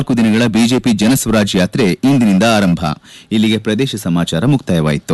ನಾಲ್ಕು ದಿನಗಳ ಬಿಜೆಪಿ ಜನಸ್ವರಾಜ್ ಯಾತ್ರೆ ಇಂದಿನಿಂದ ಆರಂಭ ಇಲ್ಲಿಗೆ ಪ್ರದೇಶ ಸಮಾಚಾರ ಮುಕ್ತಾಯವಾಯಿತು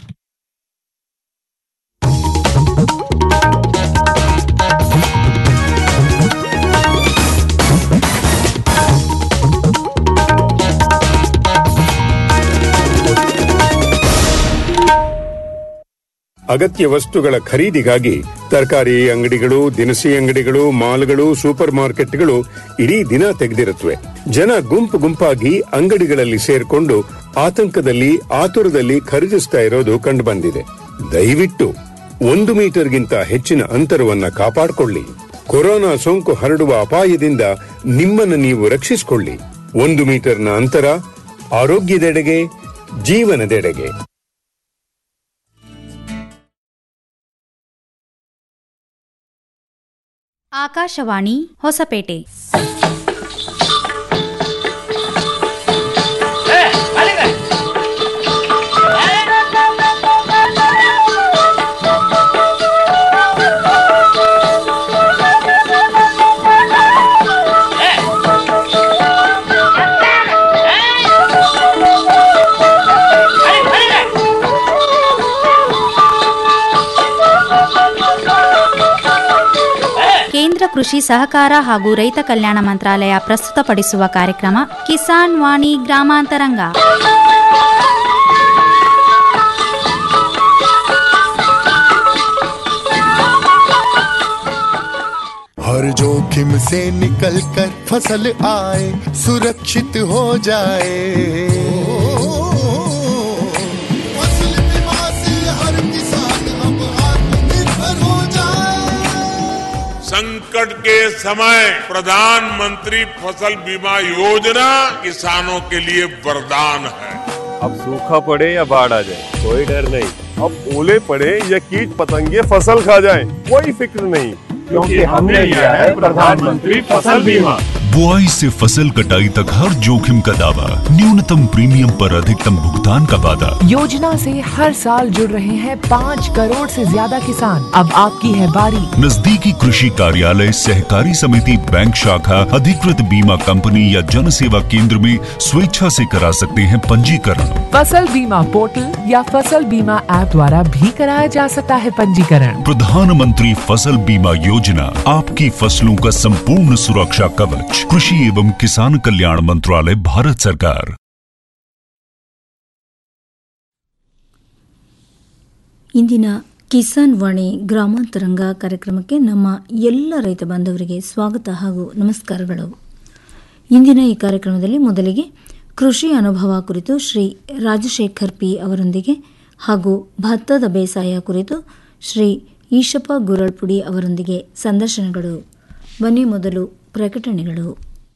ಅಗತ್ಯ ವಸ್ತುಗಳ ಖರೀದಿಗಾಗಿ ತರಕಾರಿ ಅಂಗಡಿಗಳು ದಿನಸಿ ಅಂಗಡಿಗಳು ಮಾಲ್ಗಳು ಸೂಪರ್ ಮಾರ್ಕೆಟ್ಗಳು ಇಡೀ ದಿನ ತೆಗೆದಿರುತ್ತವೆ ಜನ ಗುಂಪು ಗುಂಪಾಗಿ ಅಂಗಡಿಗಳಲ್ಲಿ ಸೇರ್ಕೊಂಡು ಆತಂಕದಲ್ಲಿ ಆತುರದಲ್ಲಿ ಖರೀದಿಸ್ತಾ ಇರೋದು ಕಂಡುಬಂದಿದೆ ದಯವಿಟ್ಟು ಒಂದು ಮೀಟರ್ಗಿಂತ ಹೆಚ್ಚಿನ ಅಂತರವನ್ನ ಕಾಪಾಡಿಕೊಳ್ಳಿ ಕೊರೋನಾ ಸೋಂಕು ಹರಡುವ ಅಪಾಯದಿಂದ ನಿಮ್ಮನ್ನು ನೀವು ರಕ್ಷಿಸಿಕೊಳ್ಳಿ ಒಂದು ಮೀಟರ್ನ ಅಂತರ ಆರೋಗ್ಯದೆಡೆಗೆ ಜೀವನದೆಡೆಗೆ ಆಕಾಶವಾಣಿ ಹೊಸಪೇಟೆ ಕೇಂದ್ರ ಕೃಷಿ ಸಹಕಾರ ಹಾಗೂ ರೈತ ಕಲ್ಯಾಣ ಮಂತ್ರಾಲಯ ಪ್ರಸ್ತುತಪಡಿಸುವ ಕಾರ್ಯಕ್ರಮ ಕಿಸಾನ್ ವಾಣಿ ಗ್ರಾಮಾಂತರಂಗ हर जोखिम से निकल कर फसल आए सुरक्षित हो जाए फसल बीमा से हर किसान अब आत्मनिर्भर हो जाए संकट के समय प्रधानमंत्री फसल बीमा योजना किसानों के लिए वरदान है अब सूखा पड़े या बाढ़ आ जाए कोई डर नहीं अब ओले पड़े या कीट पतंगे फसल खा जाए कोई फिक्र नहीं क्योंकि हमने लिया है प्रधानमंत्री फसल बीमा बुआई से फसल कटाई तक हर जोखिम का दावा न्यूनतम प्रीमियम पर अधिकतम भुगतान का वादा योजना से हर साल जुड़ रहे हैं पाँच करोड़ से ज्यादा किसान अब आपकी है बारी नजदीकी कृषि कार्यालय सहकारी समिति बैंक शाखा अधिकृत बीमा कंपनी या जन सेवा केंद्र में स्वेच्छा से करा सकते हैं पंजीकरण फसल बीमा पोर्टल या फसल बीमा ऐप द्वारा भी कराया जा सकता है पंजीकरण प्रधानमंत्री फसल बीमा योजना आपकी फसलों का संपूर्ण सुरक्षा कवच कृषि एवं किसान कल्याण मंत्रालय भारत सरकार ಇಂದಿನ ಕಿಸಾನ್ ವಾಣಿ ಗ್ರಾಮಾಂತರಂಗ ಕಾರ್ಯಕ್ರಮಕ್ಕೆ ನಮ್ಮ ಎಲ್ಲ ರೈತ ಬಾಂಧವರಿಗೆ ಸ್ವಾಗತ ಹಾಗೂ ನಮಸ್ಕಾರಗಳು ಇಂದಿನ ಈ ಕಾರ್ಯಕ್ರಮದಲ್ಲಿ ಮೊದಲಿಗೆ ಕೃಷಿ ಅನುಭವ ಕುರಿತು ಶ್ರೀ ರಾಜಶೇಖರ್ ಪಿ ಅವರೊಂದಿಗೆ ಹಾಗೂ ಭತ್ತದ ಬೇಸಾಯ ಕುರಿತು ಶ್ರೀ ಈಶಪ್ಪ ಗುರಳ್ಪುಡಿ ಅವರೊಂದಿಗೆ ಸಂದರ್ಶನಗಳು ಬನ್ನಿ ಮೊದಲು ಪ್ರಕಟಣೆಗಳು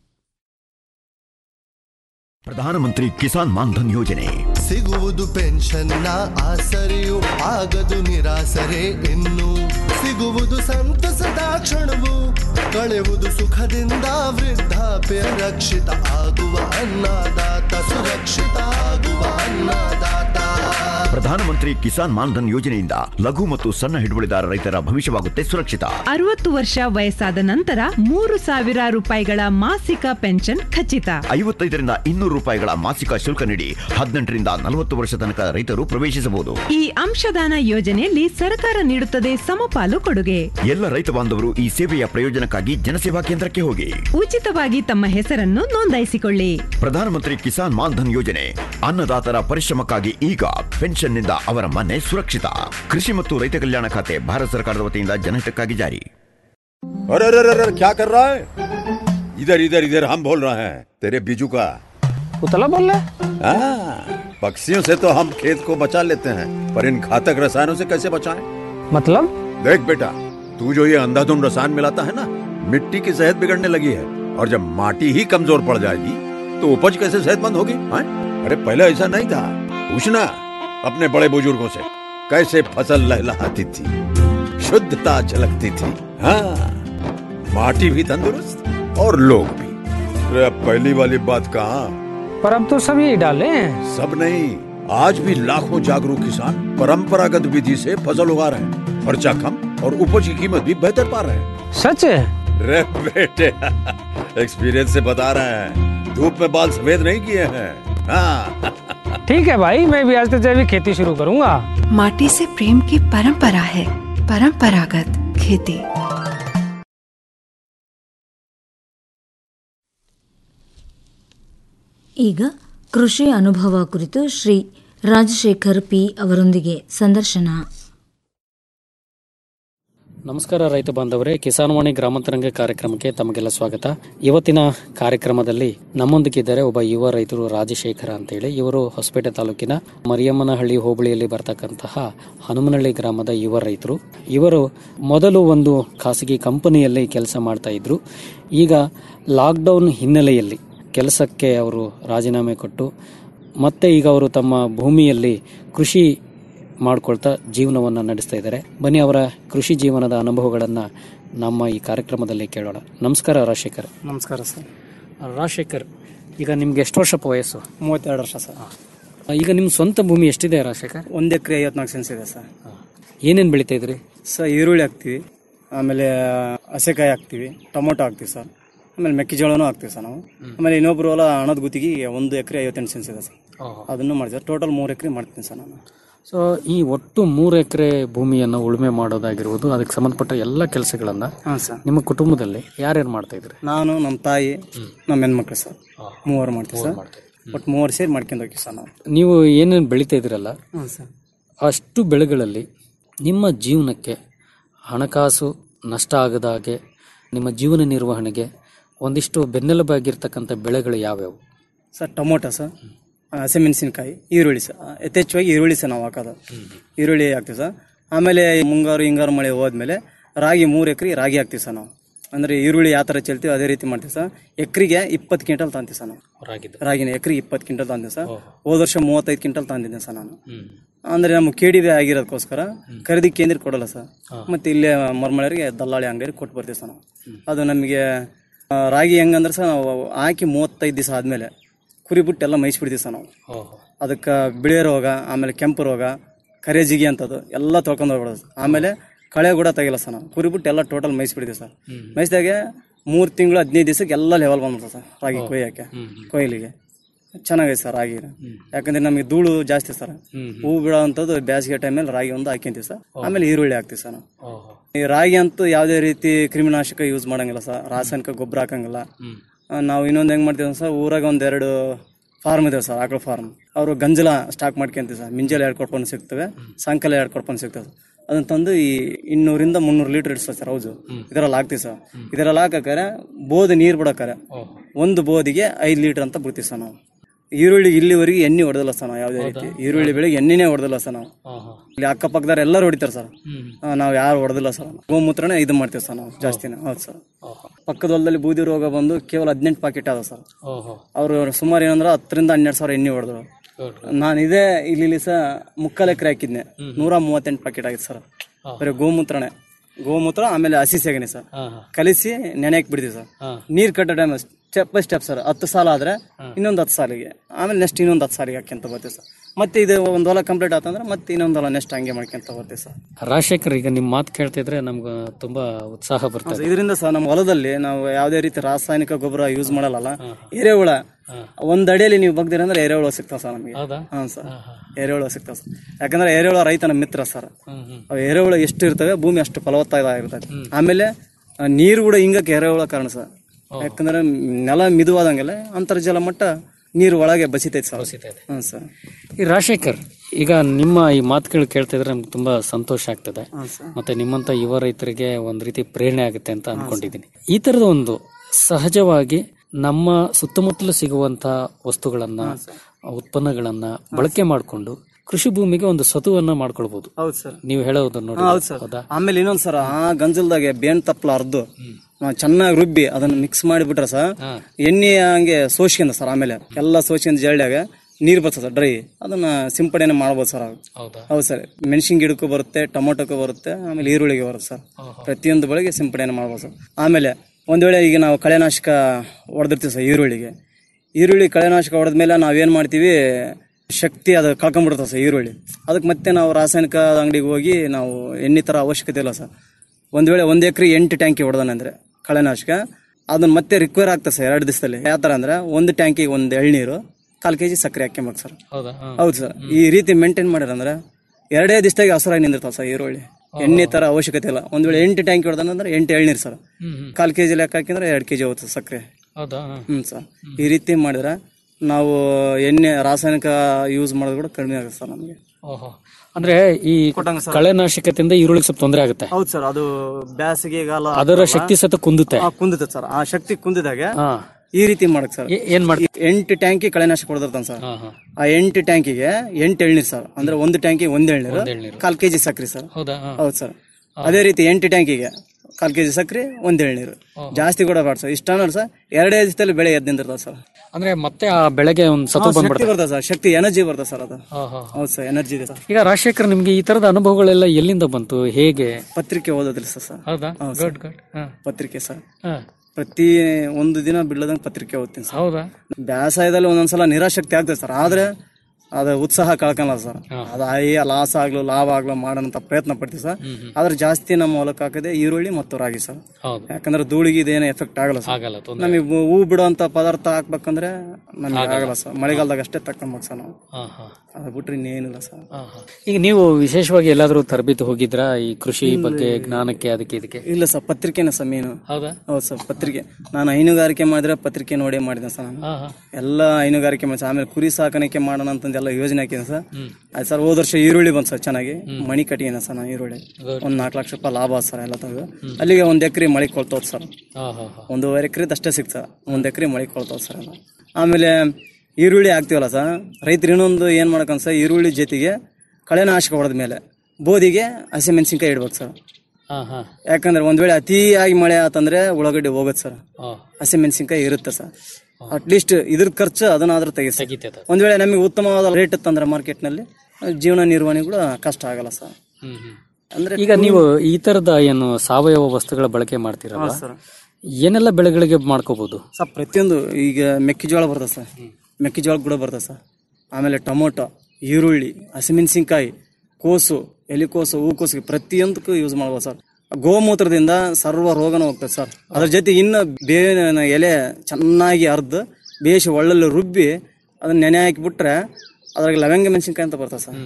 ಪ್ರಧಾನಮಂತ್ರಿ ಕಿಸಾನ್ ಮಾನ್ಧನ್ ಯೋಜನೆ ಸಿಗುವುದು ಪೆನ್ಷನ್ನ ಆಸರೆಯು ಆಗದು ನಿರಾಸರೆ ಇನ್ನು ಸಿಗುವುದು ಸಂತಸದ ಕ್ಷಣವು ಕಳೆಯುವುದು ಸುಖದಿಂದ ವೃದ್ಧಾಪ್ಯ ರಕ್ಷಿತ ಆಗುವ ಅನ್ನದಾತ ಸುರಕ್ಷಿತ ಆಗುವ ಅನ್ನದಾತ ಪ್ರಧಾನಮಂತ್ರಿ ಕಿಸಾನ್ ಮಾನ್ಧನ್ ಯೋಜನೆಯಿಂದ ಲಘು ಮತ್ತು ಸಣ್ಣ ಹಿಡುವಳಿದಾರ ರೈತರ ಭವಿಷ್ಯವಾಗುತ್ತೆ ಸುರಕ್ಷಿತ ಅರವತ್ತು ವರ್ಷ ವಯಸ್ಸಾದ ನಂತರ ಮೂರು ಸಾವಿರ ರೂಪಾಯಿಗಳ ಮಾಸಿಕ ಪೆನ್ಷನ್ ಖಚಿತ ಐವತ್ತೈದರಿಂದ ಇನ್ನೂರು ರೂಪಾಯಿಗಳ ಮಾಸಿಕ ಶುಲ್ಕ ನೀಡಿ ಹದಿನೆಂಟರಿಂದ ನಲವತ್ತು ವರ್ಷ ತನಕ ರೈತರು ಪ್ರವೇಶಿಸಬಹುದು ಈ ಅಂಶದಾನ ಯೋಜನೆಯಲ್ಲಿ ಸರ್ಕಾರ ನೀಡುತ್ತದೆ ಸಮಪಾಲು ಕೊಡುಗೆ ಎಲ್ಲ ರೈತ ಬಾಂಧವರು ಈ ಸೇವೆಯ ಪ್ರಯೋಜನಕ್ಕಾಗಿ ಜನಸೇವಾ ಕೇಂದ್ರಕ್ಕೆ ಹೋಗಿ ಉಚಿತವಾಗಿ ತಮ್ಮ ಹೆಸರನ್ನು ನೋಂದಾಯಿಸಿಕೊಳ್ಳಿ ಪ್ರಧಾನಮಂತ್ರಿ ಕಿಸಾನ್ ಮಾನ್ಧನ್ ಯೋಜನೆ ಅನ್ನದಾತರ ಪರಿಶ್ರಮಕ್ಕಾಗಿ ಈಗ ಪೆನ್ಷನ್ನಿಂದ ಅವರ ಮನೆ ಸುರಕ್ಷಿತ ಕೃಷಿ ಮತ್ತು ರೈತ ಕಲ್ಯಾಣ ಖಾತೆ ಭಾರತ ಸರ್ಕಾರದ ವತಿಯಿಂದ ಜನಹಿತಕ್ಕಾಗಿ ಜಾರಿ अरे अरे अरे अरे, क्या कर रहा है इधर इधर इधर हम बोल रहे हैं तेरे बीजू का उतला बोल रहा हाँ, पक्षियों से तो हम खेत को बचा लेते हैं पर इन घातक रसायनों से कैसे बचाएं? मतलब देख बेटा तू जो ये अंधाधुंध रसायन मिलाता है ना मिट्टी की सेहत बिगड़ने लगी है और जब माटी ही कमजोर पड़ जाएगी तो उपज कैसे सेहतमंद होगी हाँ? अरे पहले ऐसा नहीं था पूछना अपने बड़े बुजुर्गों से कैसे फसल लहलहाती थी शुद्धता झलकती थी हाँ माटी भी तंदुरुस्त और लोग भी अरे अब पहली वाली बात कहाँ पर अब तो सब यही डाले हैं सब नहीं आज भी लाखों जागरूक किसान परंपरागत विधि से फसल उगा रहे हैं खर्चा कम और उपज की कीमत भी बेहतर पा रहे हैं सच है रे बेटे एक्सपीरियंस से बता रहे हैं धूप में बाल सफेद नहीं किए हैं हाँ ठीक है भाई मैं भी आज से जैविक खेती शुरू करूंगा माटी से प्रेम की परंपरा है परंपरागत खेती ಈಗ ಕೃಷಿ ಅನುಭವ ಕುರಿತು ಶ್ರೀ ರಾಜಶೇಖರ್ ಪಿ ಅವರೊಂದಿಗೆ ಸಂದರ್ಶನ ನಮಸ್ಕಾರ ರೈತ ಬಾಂಧವರೇ ಕಿಸಾನ್ವಾಣಿ ಗ್ರಾಮಾಂತರಂಗ ಕಾರ್ಯಕ್ರಮಕ್ಕೆ ತಮಗೆಲ್ಲ ಸ್ವಾಗತ ಇವತ್ತಿನ ಕಾರ್ಯಕ್ರಮದಲ್ಲಿ ನಮ್ಮೊಂದಿಗಿದ್ದಾರೆ ಒಬ್ಬ ಯುವ ರೈತರು ರಾಜಶೇಖರ ಅಂತೇಳಿ ಇವರು ಹೊಸಪೇಟೆ ತಾಲೂಕಿನ ಮರಿಯಮ್ಮನಹಳ್ಳಿ ಹೋಬಳಿಯಲ್ಲಿ ಬರ್ತಕ್ಕಂತಹ ಹನುಮನಹಳ್ಳಿ ಗ್ರಾಮದ ಯುವ ರೈತರು ಇವರು ಮೊದಲು ಒಂದು ಖಾಸಗಿ ಕಂಪನಿಯಲ್ಲಿ ಕೆಲಸ ಮಾಡ್ತಾ ಇದ್ರು ಈಗ ಲಾಕ್ಡೌನ್ ಹಿನ್ನೆಲೆಯಲ್ಲಿ ಕೆಲಸಕ್ಕೆ ಅವರು ರಾಜೀನಾಮೆ ಕೊಟ್ಟು ಮತ್ತೆ ಈಗ ಅವರು ತಮ್ಮ ಭೂಮಿಯಲ್ಲಿ ಕೃಷಿ ಮಾಡ್ಕೊಳ್ತಾ ಜೀವನವನ್ನು ನಡೆಸ್ತಾ ಇದ್ದಾರೆ ಬನ್ನಿ ಅವರ ಕೃಷಿ ಜೀವನದ ಅನುಭವಗಳನ್ನು ನಮ್ಮ ಈ ಕಾರ್ಯಕ್ರಮದಲ್ಲಿ ಕೇಳೋಣ ನಮಸ್ಕಾರ ರಾಜಶೇಖರ್ ನಮಸ್ಕಾರ ಸರ್ ರಾಜಶೇಖರ್ ಈಗ ನಿಮ್ಗೆ ಎಷ್ಟು ವರ್ಷಪ್ಪ ವಯಸ್ಸು ಮೂವತ್ತೆರಡು ವರ್ಷ ಸರ್ ಈಗ ನಿಮ್ಮ ಸ್ವಂತ ಭೂಮಿ ಎಷ್ಟಿದೆ ರಾಜಶೇಖರ್ ಒಂದು ಎಕರೆ ಐವತ್ನಾಲ್ಕು ಸೆನ್ಸ್ ಇದೆ ಸರ್ ಏನೇನು ಬೆಳಿತಾ ಇದ್ರಿ ಸರ್ ಈರುಳ್ಳಿ ಹಾಕ್ತೀವಿ ಆಮೇಲೆ ಹಸೆಕಾಯಿ ಹಾಕ್ತೀವಿ ಟೊಮೊಟೊ ಹಾಕ್ತೀವಿ ಸರ್ ಆಮೇಲೆ ಮೆಕ್ಕೆಜೋಳನೂ ಹಾಕ್ತೀವಿ ಸರ್ ನಾವು ಆಮೇಲೆ ಇನ್ನೊಬ್ರು ಹೊಲ ಹಣದ ಗುತ್ತಿಗೆ ಒಂದು ಎಕರೆ ಐವತ್ತೆಂಟು ಸೆನ್ಸ್ ಇದೆ ಸರ್ ಅದನ್ನು ಮಾಡ್ತೀವಿ ಟೋಟಲ್ ಮೂರು ಎಕರೆ ಮಾಡ್ತೀನಿ ಸರ್ ನಾನು ಸೊ ಈ ಒಟ್ಟು ಮೂರು ಎಕರೆ ಭೂಮಿಯನ್ನು ಉಳುಮೆ ಮಾಡೋದಾಗಿರ್ಬೋದು ಅದಕ್ಕೆ ಸಂಬಂಧಪಟ್ಟ ಎಲ್ಲ ಕೆಲಸಗಳನ್ನ ಹಾಂ ಸರ್ ನಿಮ್ಮ ಕುಟುಂಬದಲ್ಲಿ ಯಾರ್ಯಾರು ಮಾಡ್ತಾ ಇದ್ರಿ ನಾನು ನಮ್ಮ ತಾಯಿ ನಮ್ಮ ಹೆಣ್ಮಕ್ಳು ಸರ್ ಮೂವರು ಮಾಡ್ತೀವಿ ಸರ್ ಒಟ್ಟು ಮೂವರು ಸೇರಿ ಮಾಡ್ಕೊಂಡು ಹೋಗ್ತೀವಿ ಸರ್ ನಾವು ನೀವು ಏನೇನು ಬೆಳಿತಾ ಇದ್ರಲ್ಲ ಹಾಂ ಸರ್ ಅಷ್ಟು ಬೆಳೆಗಳಲ್ಲಿ ನಿಮ್ಮ ಜೀವನಕ್ಕೆ ಹಣಕಾಸು ನಷ್ಟ ಆಗದ ಹಾಗೆ ನಿಮ್ಮ ಜೀವನ ನಿರ್ವಹಣೆಗೆ ಒಂದಿಷ್ಟು ಬೆನ್ನೆಲುಬಾಗಿರ್ತಕ್ಕಂಥ ಬೆಳೆಗಳು ಯಾವ್ಯಾವು ಸರ್ ಟೊಮೊಟೊ ಸರ್ ಹಸಿಮೆಣಸಿನ್ಕಾಯಿ ಈರುಳ್ಳಿ ಸರ್ ಯಥೇಚ್ಛವಾಗಿ ಈರುಳ್ಳಿ ಸರ್ ನಾವು ಹಾಕೋದು ಈರುಳ್ಳಿ ಹಾಕ್ತೀವಿ ಸರ್ ಆಮೇಲೆ ಮುಂಗಾರು ಹಿಂಗಾರು ಮಳೆ ಹೋದ್ಮೇಲೆ ರಾಗಿ ಮೂರು ಎಕರೆ ರಾಗಿ ಹಾಕ್ತೀವಿ ಸರ್ ನಾವು ಅಂದರೆ ಈರುಳ್ಳಿ ಯಾವ ಥರ ಚೆಲ್ತೀವಿ ಅದೇ ರೀತಿ ಮಾಡ್ತೀವಿ ಸರ್ ಎಕರೆಗೆ ಇಪ್ಪತ್ತು ಕ್ವಿಂಟಲ್ ತಂತೀವಿ ಸರ್ ನಾವು ರಾಗಿದ್ದು ರಾಗಿನ ಎಕರೆಗೆ ಇಪ್ಪತ್ತು ಕ್ವಿಂಟಲ್ ತಂದಿವಿ ಸರ್ ಹೋದ ವರ್ಷ ಮೂವತ್ತೈದು ಕ್ವಿಂಟಲ್ ತಂದಿದ್ದೆ ಸರ್ ನಾನು ಅಂದರೆ ನಮ್ಮ ಕೆ ಡಿ ಬಿ ಆಗಿರೋದಕ್ಕೋಸ್ಕರ ಖರೀದಿ ಕೇಂದ್ರ ಕೊಡಲ್ಲ ಸರ್ ಮತ್ತು ಇಲ್ಲೇ ಮರ್ಮಳರಿಗೆ ದಲ್ಲಾಳಿ ಅಂಗಡಿಯಲ್ಲಿ ಕೊಟ್ಟು ಬರ್ತೀವಿ ಸರ್ ನಾವು ಅದು ನಮಗೆ ಆ, ರಾಗಿ ಹೆಂಗಂದ್ರೆ ಸರ್ ನಾವು ಹಾಕಿ ಮೂವತ್ತೈದು ದಿವಸ ಆದಮೇಲೆ ಕುರಿ ಬಿಟ್ಟು ಎಲ್ಲ ಮೈಸ್ಬಿಡ್ತೀವಿ ಸರ್ ನಾವು ಅದಕ್ಕೆ ಬಿಳಿ ರೋಗ ಆಮೇಲೆ ಕೆಂಪು ರೋಗ ಕರೆಜಿಗಿ ಅಂತದ್ದು ಎಲ್ಲ ತೊಳ್ಕೊಂಡು ಹೋಗ್ಬಿಡೋದು ಆಮೇಲೆ ಕಳೆ ಕೂಡ ತೆಗಿಲ್ಲ ಸರ್ ನಾವು ಕುರಿ ಬಿಟ್ಟು ಎಲ್ಲ ಟೋಟಲ್ ಮೈಸ್ಬಿಡ್ತೀವಿ ಸರ್ ಮೈಸ್ದಾಗೆ ಮೂರು ತಿಂಗಳು ಹದಿನೈದು ದಿವಸಕ್ಕೆ ಎಲ್ಲ ಲೆವೆಲ್ ಬಂದ್ಬಿಡ್ತದೆ ಸರ್ ರಾಗಿ ಕೊಯ್ಯಕ್ಕೆ ಕೊಯ್ಲಿಗೆ ಚೆನ್ನಾಗೈತೆ ಸರ್ ರಾಗಿ ಯಾಕಂದ್ರೆ ನಮಗೆ ಧೂಳು ಜಾಸ್ತಿ ಸರ್ ಹೂ ಬಿಡೋ ಅಂಥದ್ದು ಬೇಸಿಗೆ ಟೈಮಲ್ಲಿ ರಾಗಿ ಒಂದು ಹಾಕ್ಯಂತೀವಿ ಸರ್ ಆಮೇಲೆ ಈರುಳ್ಳಿ ಹಾಕ್ತೀವಿ ಸರ್ ನಾವು ಈ ರಾಗಿ ಅಂತೂ ಯಾವುದೇ ರೀತಿ ಕ್ರಿಮಿನಾಶಕ ಯೂಸ್ ಮಾಡಂಗಿಲ್ಲ ಸರ್ ರಾಸಾಯನಿಕ ಗೊಬ್ಬರ ಹಾಕಂಗಿಲ್ಲ ಆ, ನಾವು ಇನ್ನೊಂದು ಹೆಂಗ್ ಮಾಡ್ತೀವಿ ಸರ್ ಊರಾಗ ಒಂದೆರಡು ಫಾರ್ಮ್ ಇದೆ ಸರ್ ಆಕಳ ಫಾರ್ಮ್ ಅವರು ಗಂಜಲ ಸ್ಟಾಕ್ ಮಾಡ್ಕೊಂತೀವಿ ಸರ್ ಮುಂಜಾನೆ ಎರಡು ಕೊಡ್ಕೊಂಡು ಸಿಗ್ತವೆ ಸಾಯಂಕಾಲ ಎರಡು ಕೊಡ್ಕೊಂಡು ಸಿಗ್ತವೆ ಅದನ್ನ ತಂದು ಈ ಇನ್ನೂರಿಂದ ಮುನ್ನೂರು ಲೀಟರ್ ಇಡ್ಸ್ತದೆ ಸರ್ ಹೌದು ಇದರಲ್ಲಿ ಹಾಕ್ತೀವಿ ಸರ್ ಇದರಲ್ಲಿ ಹಾಕಕ್ಕಾರೆ ಬೋದ್ ನೀರು ಬಿಡಕ್ಕಾರೆ ಒಂದು ಬೋದಿಗೆ ಐದು ಲೀಟರ್ ಅಂತ ಬಿಡ್ತೀವಿ ಸರ್ ನಾವು ಈರುಳ್ಳಿ ಇಲ್ಲಿವರೆಗೆ ಎಣ್ಣೆ ಹೊಡೆದಿಲ್ಲ ಸರ್ ನಾವು ಯಾವುದೇ ರೀತಿ ಈರುಳ್ಳಿ ಬೆಳೆಗೆ ಎಣ್ಣೆನೇ ಹೊಡೆದಿಲ್ಲ ಸರ್ ನಾವು ಇಲ್ಲಿ ಅಕ್ಕಪಕ್ಕದವ್ರು ಎಲ್ಲರೂ ಹೊಡಿತಾರೆ ಸರ್ ಆ, ನಾವು ಯಾರು ಹೊಡೆದಿಲ್ಲ ಸರ್ ಗೋಮೂತ್ರನೇ ಇದು ಮಾಡ್ತೀವಿ ಸರ್ ನಾವು ಜಾಸ್ತಿನೇ ಹೌದು ಸರ್ ಪಕ್ಕದ ಹೊಲದಲ್ಲಿ ಬೂದಿ ರೋಗ ಬಂದು ಕೇವಲ ಹದಿನೆಂಟು ಪಾಕೆಟ್ ಅದ ಸರ್ ಅವರು ಸುಮಾರು ಏನಂದ್ರೆ ಹತ್ತರಿಂದ ಹನ್ನೆರಡು ಸಾವಿರ ಎಣ್ಣೆ ಹೊಡೆದ್ರು ನಾನು ಇದೇ ಇಲ್ಲಿ ಸಹ ಮುಕ್ಕಾಲು ಎಕರೆ ಹಾಕಿದ್ನೆ ನೂರ ಮೂವತ್ತೆಂಟು ಪಾಕೆಟ್ ಆಗಿತ್ತು ಸರ್ ಬರೀ ಗೋಮೂತ್ರನೇ ಗೋಮೂತ್ರ ಆಮೇಲೆ ಹಸಿ ಸೆಗಣಿ ಸರ್ ಕಲಿಸಿ ನೆನೆಯಕ್ ಬಿಡ್ತೀವಿ ಸರ್ ನೀರ್ ಕಟ್ಟೋ time step by step sir ಹತ್ತು ಸಾಲ ಆದ್ರೆ ಇನ್ನೊಂದು ಹತ್ತು ಸಾಲಿಗೆ ಆಮೇಲೆ ನೆಕ್ಸ್ಟ್ ಇನ್ನೊಂದು ಹತ್ತು ಸಾಲಿಗೆ ಹಾಕ್ಯಂತ ಬರ್ತೀವಿ ಸರ್ ಮತ್ತೆ ಇದು ಒಂದು ಹೊಲ ಕಂಪ್ಲೀಟ್ ಆತಂದ್ರೆ ಮತ್ತೆ ಇನ್ನೊಂದು ಹೊಲ ನೆಕ್ಸ್ಟ್ ಹಂಗೆ ಮಾಡ್ಕೊಂತ ಬರ್ತೀವಿ ಸರ್ ರಾಜಶೇಖರ್ ಈಗ ನಿಮ್ಮ ಮಾತು ಕೇಳ್ತಿದ್ರೆ ನಮ್ಗೆ ತುಂಬಾ ಉತ್ಸಾಹ ಬರ್ತದೆ ಇದರಿಂದ ಸರ್ ನಮ್ಮ ಹೊಲದಲ್ಲಿ ನಾವು ಯಾವುದೇ ರೀತಿ ರಾಸಾಯನಿಕ ಗೊಬ್ಬರ ಯೂಸ್ ಮಾಡಲ್ಲ ಎರೆಹುಳ ಒಂದ್ ಅಡಿಯಲ್ಲಿ ನೀವು ಬಗ್ದಿರ ಅಂದ್ರೆ ಎರೆಹುಳ ಸಿಗ್ತಾವ ಸರ್ ನಮಗೆ ಹೌದಾ ಹಾಂ ಸರ್ ಎರೆಹುಳ ಸಿಗ್ತಾವ ಸರ್ ಯಾಕಂದ್ರೆ ಎರೆಹುಳ ರೈತನ ಮಿತ್ರ ಸರ್ ಅವು ಎರೆಹುಳ ಎಷ್ಟು ಇರ್ತವೆ ಭೂಮಿ ಅಷ್ಟು ಫಲವತ್ತಾಗಿರ್ತದೆ ಆಮೇಲೆ ಆ, ನೀರು ಕೂಡ ಹಿಂಗಕ್ಕೆ ಎರೆಹುಳ ಕಾರಣ ಸರ್ ಯಾಕಂದ್ರೆ ನೆಲ ಮಿದುವಾದಂಗೆಲ್ಲ ಅಂತರ್ಜಲ ಮಟ್ಟ ನೀರು ಒಳಗೆ ಬಸಿತೈತೆ ಸರ್ ಹ್ಞೂ ಸರ್ ಈ ರಾಜಶೇಖರ್ ಈಗ ನಿಮ್ಮ ಈ ಮಾತುಗಳು ಕೇಳ್ತಿದ್ರೆ ನಮ್ಗೆ ತುಂಬಾ ಸಂತೋಷ ಆಗ್ತದೆ ಹಾಂ ಸರ್ ಮತ್ತೆ ನಿಮ್ಮಂತ ಯುವ ರೈತರಿಗೆ ಒಂದ್ ರೀತಿ ಪ್ರೇರಣೆ ಆಗುತ್ತೆ ಅಂತ ಅನ್ಕೊಂಡಿದ್ದೀನಿ ಈ ತರದ ಒಂದು ಸಹಜವಾಗಿ ನಮ್ಮ ಸುತ್ತಮುತ್ತಲು ಸಿಗುವಂತ ವಸ್ತುಗಳನ್ನ ಉತ್ಪನ್ನಗಳನ್ನ ಬಳಕೆ ಮಾಡಿಕೊಂಡು ಕೃಷಿ ಭೂಮಿಗೆ ಒಂದು ಸತುವನ್ನ ಮಾಡ್ಕೊಳ್ಬಹುದು ಹೌದು ಸರ್ ನೀವು ಹೇಳೋದು ನೋಡಿ ಹೌದು ಸರ್ ಆಮೇಲೆ ಇನ್ನೊಂದ್ ಸರ್ ಆ ಗಂಜಲ್ದಾಗೆ ಬೇನ್ ತಪ್ಪಲ ಅರ್ದು ಚೆನ್ನಾಗಿ ರುಬ್ಬಿ ಅದನ್ನ ಮಿಕ್ಸ್ ಮಾಡಿಬಿಟ್ರೆ ಸರ್ ಎಣ್ಣೆ ಹಂಗೆ ಸೋಸ್ಕೊಂಡ ಸರ್ ಆಮೇಲೆ ಎಲ್ಲ ಸೋಸ್ಕೊಂಡ್ ಜಳ್ಳ್ಯಾಗ ನೀರ್ ಬರ್ತದೆ ಸರ್ ಡ್ರೈ ಅದನ್ನ ಸಿಂಪಡಣೆ ಮಾಡ್ಬೋದು ಸರ್ ಅದು ಹೌದಾ ಹೌದು ಸರ್ ಮೆಣಸಿನ ಗಿಡಕ್ಕೂ ಬರುತ್ತೆ ಟೊಮೊಟೊಕ್ಕೂ ಬರುತ್ತೆ ಆಮೇಲೆ ಈರುಳ್ಳಿಗೆ ಬರುತ್ತೆ ಸರ್ ಪ್ರತಿಯೊಂದು ಬೆಳೆಗೆ ಸಿಂಪಡಣೆ ಮಾಡ್ಬೋದು ಸರ್ ಆಮೇಲೆ ಒಂದ್ ವೇಳೆ ಈಗ ನಾವು ಕಳೆನಾಶಕ ಹೊಡೆದಿರ್ತೀವಿ ಸರ್ ಈರುಳ್ಳಿಗೆ ಈರುಳ್ಳಿ ಕಳೆನಾಶಕ ಹೊಡೆದ್ಮೇಲೆ ನಾವೇನ್ ಮಾಡ್ತೀವಿ ಶಕ್ತಿ ಅದು ಕಳ್ಕೊಂಡ್ಬಿಡ್ತದೆ ಸರ್ ಈರುಳ್ಳಿ ಅದಕ್ಕೆ ಮತ್ತೆ ನಾವು ರಾಸಾಯನಿಕ ಅಂಗಡಿಗೆ ಹೋಗಿ ನಾವು ಎಣ್ಣೆ ಥರ ಅವಶ್ಯಕತೆ ಇಲ್ಲ ಸರ್ ಒಂದ್ ವೇಳೆ ಒಂದ್ ಎಕರೆ ಎಂಟು ಟ್ಯಾಂಕಿ ಹೊಡೆದಾನಂದ್ರೆ ಕಳೆನಾಶಕ ಅದನ್ನ ಮತ್ತೆ ರಿಕ್ವೈರ್ ಆಗ್ತದೆ ಸರ್ ಎರಡು ದಿವಸದಲ್ಲಿ ಯಾವ ತರ ಅಂದ್ರೆ ಒಂದು ಟ್ಯಾಂಕಿಗೆ ಒಂದು ಎಳ್ನೀರು ಕಾಲ್ ಕೆಜಿ ಸಕ್ಕರೆ ಹಾಕ್ಯಂಬೇಕು ಸರ್ ಹೌದಾ ಹಾ. ಹೌದು ಸರ್ ಈ ರೀತಿ ಮೇಂಟೈನ್ ಮಾಡಿರಂದ್ರೆ ಎರಡೇ ದಿವಸದಾಗ ಹಸರಾಗಿ ನಿಂದಿರ್ತಾವ ಸರ್ ಈರುಳ್ಳಿ ಎಣ್ಣೆ ತರ ಅವಶ್ಯಕತೆ ಇಲ್ಲ ಒಂದ್ ವೇಳೆ ಎಂಟು ಟ್ಯಾಂಕ್ ಹೊಡೆದಂದ್ರೆ ಎಂಟು ಎಳ್ನೀರು ಸರ್ ಹ್ಮ್, ಹ್ಮ್. ಕಾಲ್ ಕೆಜಿ ಲೆಕ್ಕ ಹಾಕಿದ್ರೆ ಎರಡು ಕೆಜಿ ಹೋಗ್ತದೆ ಸಕ್ಕರೆ ಹೌದಾ ಹಾ. ಹ್ಮ್ ಸರ್ ಈ ರೀತಿ ಮಾಡಿದ್ರೆ ನಾವು ಎಣ್ಣೆ ರಾಸಾಯನಿಕ ಯೂಸ್ ಮಾಡೋದು ಕೂಡ ಕಡಿಮೆ ಆಗುತ್ತೆ ಸರ್ ನಮಗೆ ಓಹೋ ಅಂದ್ರೆ ಈ ಕಳೆನಾಶಕತೆಯಿಂದ ಈರುಳ್ಳಿಗೆ ಸ್ವಲ್ಪ ತೊಂದರೆ ಆಗುತ್ತೆ ಹೌದು ಸರ್ ಅದು ಬೇಸಿಗೆಗಾಲ ಅದರ ಶಕ್ತಿ ಸತ ಕುಂದುತ್ತೆ ಕುಂದುತ್ತೆ ಸರ್ ಆ ಶಕ್ತಿ ಕುಂದಿದಾಗ ಹಾ. ಈ ರೀತಿ ಮಾಡಕ್ ಸರ್ ಏನ್ ಮಾಡಿ ಎಂಟು ಟ್ಯಾಂಕಿ ಕಳೆನಾಶಕ ಹೊಡೆದಿರ್ತಾನೆ ಸರ್ ಆ ಎಂಟು ಟ್ಯಾಂಕಿಗೆ ಎಂಟು ಎಳ್ನೀರು ಸರ್ ಅಂದ್ರೆ ಒಂದು ಟ್ಯಾಂಕಿ ಒಂದ್ ಎಳ್ನೀರು ಕಾಲ್ ಕೆಜಿ ಸಕ್ರಿ ಸರ್ ಹೌದಾ ಹಾ. ಹೌದು ಸರ್ ಅದೇ ರೀತಿ ಎಂಟು ಟ್ಯಾಂಕಿಗೆ ಕಾಲ್ ಕೆಜಿ ಸಕ್ರಿ ಒಂದ್ ಎಳ್ನೀರು ಜಾಸ್ತಿ ಕೂಡ ಬೇಡ ಸರ್ ಇಷ್ಟ ನೋಡಿ ಸರ್ ಎರಡೇ ದಿವಸದಲ್ಲಿ ಬೆಳೆ ಎದ್ದು ನಿಂತಿರ್ತದೆ ಸರ್ ಅಂದ್ರೆ ಮತ್ತೆ ಆ ಬೆಳೆಗೆ ಒಂದು ಸತು ಹಾ, ಶಕ್ತಿ ಬಂದ್ಬಿಡುತ್ತೆ ಬರ್ತದೆ ಸರ್ ಶಕ್ತಿ ಎನರ್ಜಿ ಬರ್ತದೆ ಸರ್ ಅದು ಹಾ, ಹಾ. ಹೌದು ಸರ್ ಎನರ್ಜಿ ಇದೆ ಸರ್ ಈಗ ರಾಜಶೇಖರ್ ನಿಮ್ಗೆ ಈ ತರದ ಅನುಭವಗಳೆಲ್ಲ ಎಲ್ಲಿಂದ ಬಂತು ಹೇಗೆ ಪತ್ರಿಕೆ ಓದೋದಿಲ್ಲ ಸರ್ ಸರ್ ಹೌದಾ ಹೌದು ಗುಡ್ ಸರ್. ಗುಡ್ ಹಾ ಪತ್ರಿಕೆ ಸರ್ ಹಾ. ಪ್ರತಿ ಒಂದು ದಿನ ಬಿಡದಂಗೆ ಪತ್ರಿಕೆ ಓದ್ತೀನಿ ಸರ್ ಹೌದಾ ಬೇಸಾಯದಲ್ಲಿ ಒಂದೊಂದ್ಸಲ ನಿರಾಶಕ್ತಿ ಆಗ್ತದೆ ಸರ್ ಆದ್ರೆ ಅದು ಉತ್ಸಾಹ ಕಳ್ಕೊಲ್ಲ ಸರ್ ಅದು ಅಯ್ಯ ಲಾಸ್ ಆಗ್ಲು ಲಾಭ ಆಗ್ಲು ಮಾಡೋಂತ ಪ್ರಯತ್ನ ಪಡ್ತೀವಿ ಸರ್ ಆದ್ರೆ ಜಾಸ್ತಿ ನಮ್ಮ ಹೊಲಕ್ಕೆ ಹಾಕದೆ ಈರುಳ್ಳಿ ಮತ್ತು ರಾಗಿ ಸರ್ ಹೌದು ಯಾಕಂದ್ರೆ ಧೂಳಿಗೆ ಇದೇನು ಎಫೆಕ್ಟ್ ಆಗಲ್ಲ ಸರ್ ಆಗಲ್ಲ ತೊಂದ್ರೆ ನಮಗೆ ಹೂ ಬಿಡುವಂತ ಪದಾರ್ಥ ಹಾಕ್ಬೇಕಂದ್ರೆ ನಮಗೆ ಆಗಲ್ಲ ಸರ್ ಮಳೆಗಾಲದಾಗ ಅಷ್ಟೇ ತಕೊಂಬೇಕು ಸರ್ ನಾವು ಹಾ ಹಾ ಅದು ಬಿಟ್ರೆ ಇನ್ನೇನಿಲ್ಲ ಸರ್ ಈಗ ನೀವು ವಿಶೇಷವಾಗಿ ಎಲ್ಲಾದ್ರೂ ತರಬೇತಿ ಹೋಗಿದ್ರಾ ಈ ಕೃಷಿ ಬಗ್ಗೆ ಜ್ಞಾನಕ್ಕೆ ಅದಕ್ಕೆ ಇದಕ್ಕೆ ಇಲ್ಲ ಸರ್ ಪತ್ರಿಕೆನ ಸರ್ ಮೇನು ಹೌದಾ ಹೌದು ಸರ್ ಪತ್ರಿಕೆ ನಾನು ಹೈನುಗಾರಿಕೆ ಮಾಡಿದ್ರೆ ಪತ್ರಿಕೆ ನೋಡಿ ಮಾಡಿದೆ ಸರ್ ನಾನು ಹಾ ಹಾ ಎಲ್ಲ ಹೈನುಗಾರಿಕೆ ಮಾಡಿ ಆಮೇಲೆ ಕುರಿ ಸಾಕಾಣಿಕೆ ಮಾಡೋಣ ಅಂತಂದು ಎಲ್ಲ ಯೋಜನೆ ಹಾಕಿದೆ ಸರ್ ಆಯ್ತು ಸರ್ ಹೋದ ವರ್ಷ ಈರುಳ್ಳಿ ಬಂತು ಸರ್ ಚೆನ್ನಾಗಿ ಮಣಿ ಕಟ್ಟಿಗೆ ಸರ್ ನಾನು ಈರುಳ್ಳಿ ಒಂದ್ ನಾಲ್ಕು ಲಕ್ಷ ರೂಪಾಯಿ ಲಾಭ ಆತ್ ಸರ್ ಎಲ್ಲ ತೆಗೆದು ಅಲ್ಲಿಗೆ ಒಂದ್ ಎಕರೆ ಮಳೆ ಕೊಳ್ತೋದ್ ಸರ್ ಹಾ ಹಾ ಹಾ ಒಂದೂವರೆ ಎಕರೆ ಅಷ್ಟೇ ಸಿಕ್ತ ಒಂದ್ ಎಕರೆ ಮಳೆ ಕೊಳ್ತೋದ್ ಸರ್ ಎಲ್ಲ ಆಮೇಲೆ ಈರುಳ್ಳಿ ಹಾಕ್ತಿವಲ್ಲ ಸರ್ ರೈತರು ಇನ್ನೊಂದು ಏನ್ ಮಾಡಕಂತ ಸರ್ ಈರುಳ್ಳಿ ಜೊತೆಗೆ ಕಳೆನಾಶಕ ಹೊಡೆದ ಮೇಲೆ ಬೋದಿಗೆ ಹಸಿಮೆಣಸಿನ್ಕಾಯಿ ಇಡ್ಬೇಕು ಸರ್ ಹಾ ಹಾ ಯಾಕಂದ್ರೆ ಒಂದ್ ವೇಳೆ ಅತಿಯಾಗಿ ಮಳೆ ಆತಂದ್ರೆ ಉಳ್ಳಾಗಡ್ಡಿ ಹೋಗುತ್ತೆ ಸರ್ ಹಾ ಹಸಿಮೆಣಸಿನ್ಕಾಯಿ ಇರುತ್ತೆ ಸರ್ ಅಟ್ಲೀಸ್ಟ್ ಇದ್ರ ಖರ್ಚು ಅದನ್ನಾದ್ರೂ ತೆಗಿಸಿ ತೆಗಿತೈತೆ ಒಂದ್ ವೇಳೆ ನಮಗೆ ಉತ್ತಮವಾದ ರೇಟ್ ಇತ್ತಂದ್ರೆ ಮಾರ್ಕೆಟ್ನಲ್ಲಿ ಜೀವನ ನಿರ್ವಹಣೆ ಕೂಡ ಕಷ್ಟ ಆಗಲ್ಲ ಸರ್ ಹ್ಮ್ ಹ್ಮ್ ಅಂದ್ರೆ ಈಗ ನೀವು ಈ ತರದ ಏನು ಸಾವಯವ ವಸ್ತುಗಳ ಬಳಕೆ ಮಾಡ್ತೀರಲ್ಲ ಹೌದು ಸರ್. ಏನೆಲ್ಲ ಬೆಳೆಗಳಿಗೆ ಮಾಡ್ಕೋಬಹುದು ಸರ್ ಪ್ರತಿಯೊಂದು ಈಗ ಮೆಕ್ಕೆಜೋಳ ಬರ್ತದೆ ಸರ್ ಮೆಕ್ಕೆಜೋಳ ಕೂಡ ಬರ್ತದೆ ಸರ್ ಆಮೇಲೆ ಟೊಮೊಟೊ ಈರುಳ್ಳಿ ಹಸಿಮೆಣಸಿನ್ಕಾಯಿ ಕೋಸು ಎಲೆಕೋಸು ಹೂಕೋಸಿಗೆ ಪ್ರತಿಯೊಂದಕ್ಕೂ ಯೂಸ್ ಮಾಡ್ಬೋದು ಸರ್ ಗೋಮೂತ್ರದಿಂದ ಸರ್ವ ರೋಗನೂ ಹೋಗ್ತದೆ ಸರ್ ಅದ್ರ ಜೊತೆ ಇನ್ನು ಬೇವಿನ ಎಲೆ ಚೆನ್ನಾಗಿ ಅರ್ದು ಬೇಯಿಸಿ ಒಳ್ಳಲ್ಲಿ ರುಬ್ಬಿ ಅದನ್ನ ನೆನೆ ಹಾಕಿಬಿಟ್ರೆ ಅದ್ರಾಗ ಲವಂಗ ಮೆಣಸಿನ್ಕಾಯಿ ಅಂತ ಬರ್ತದೆ ಸರ್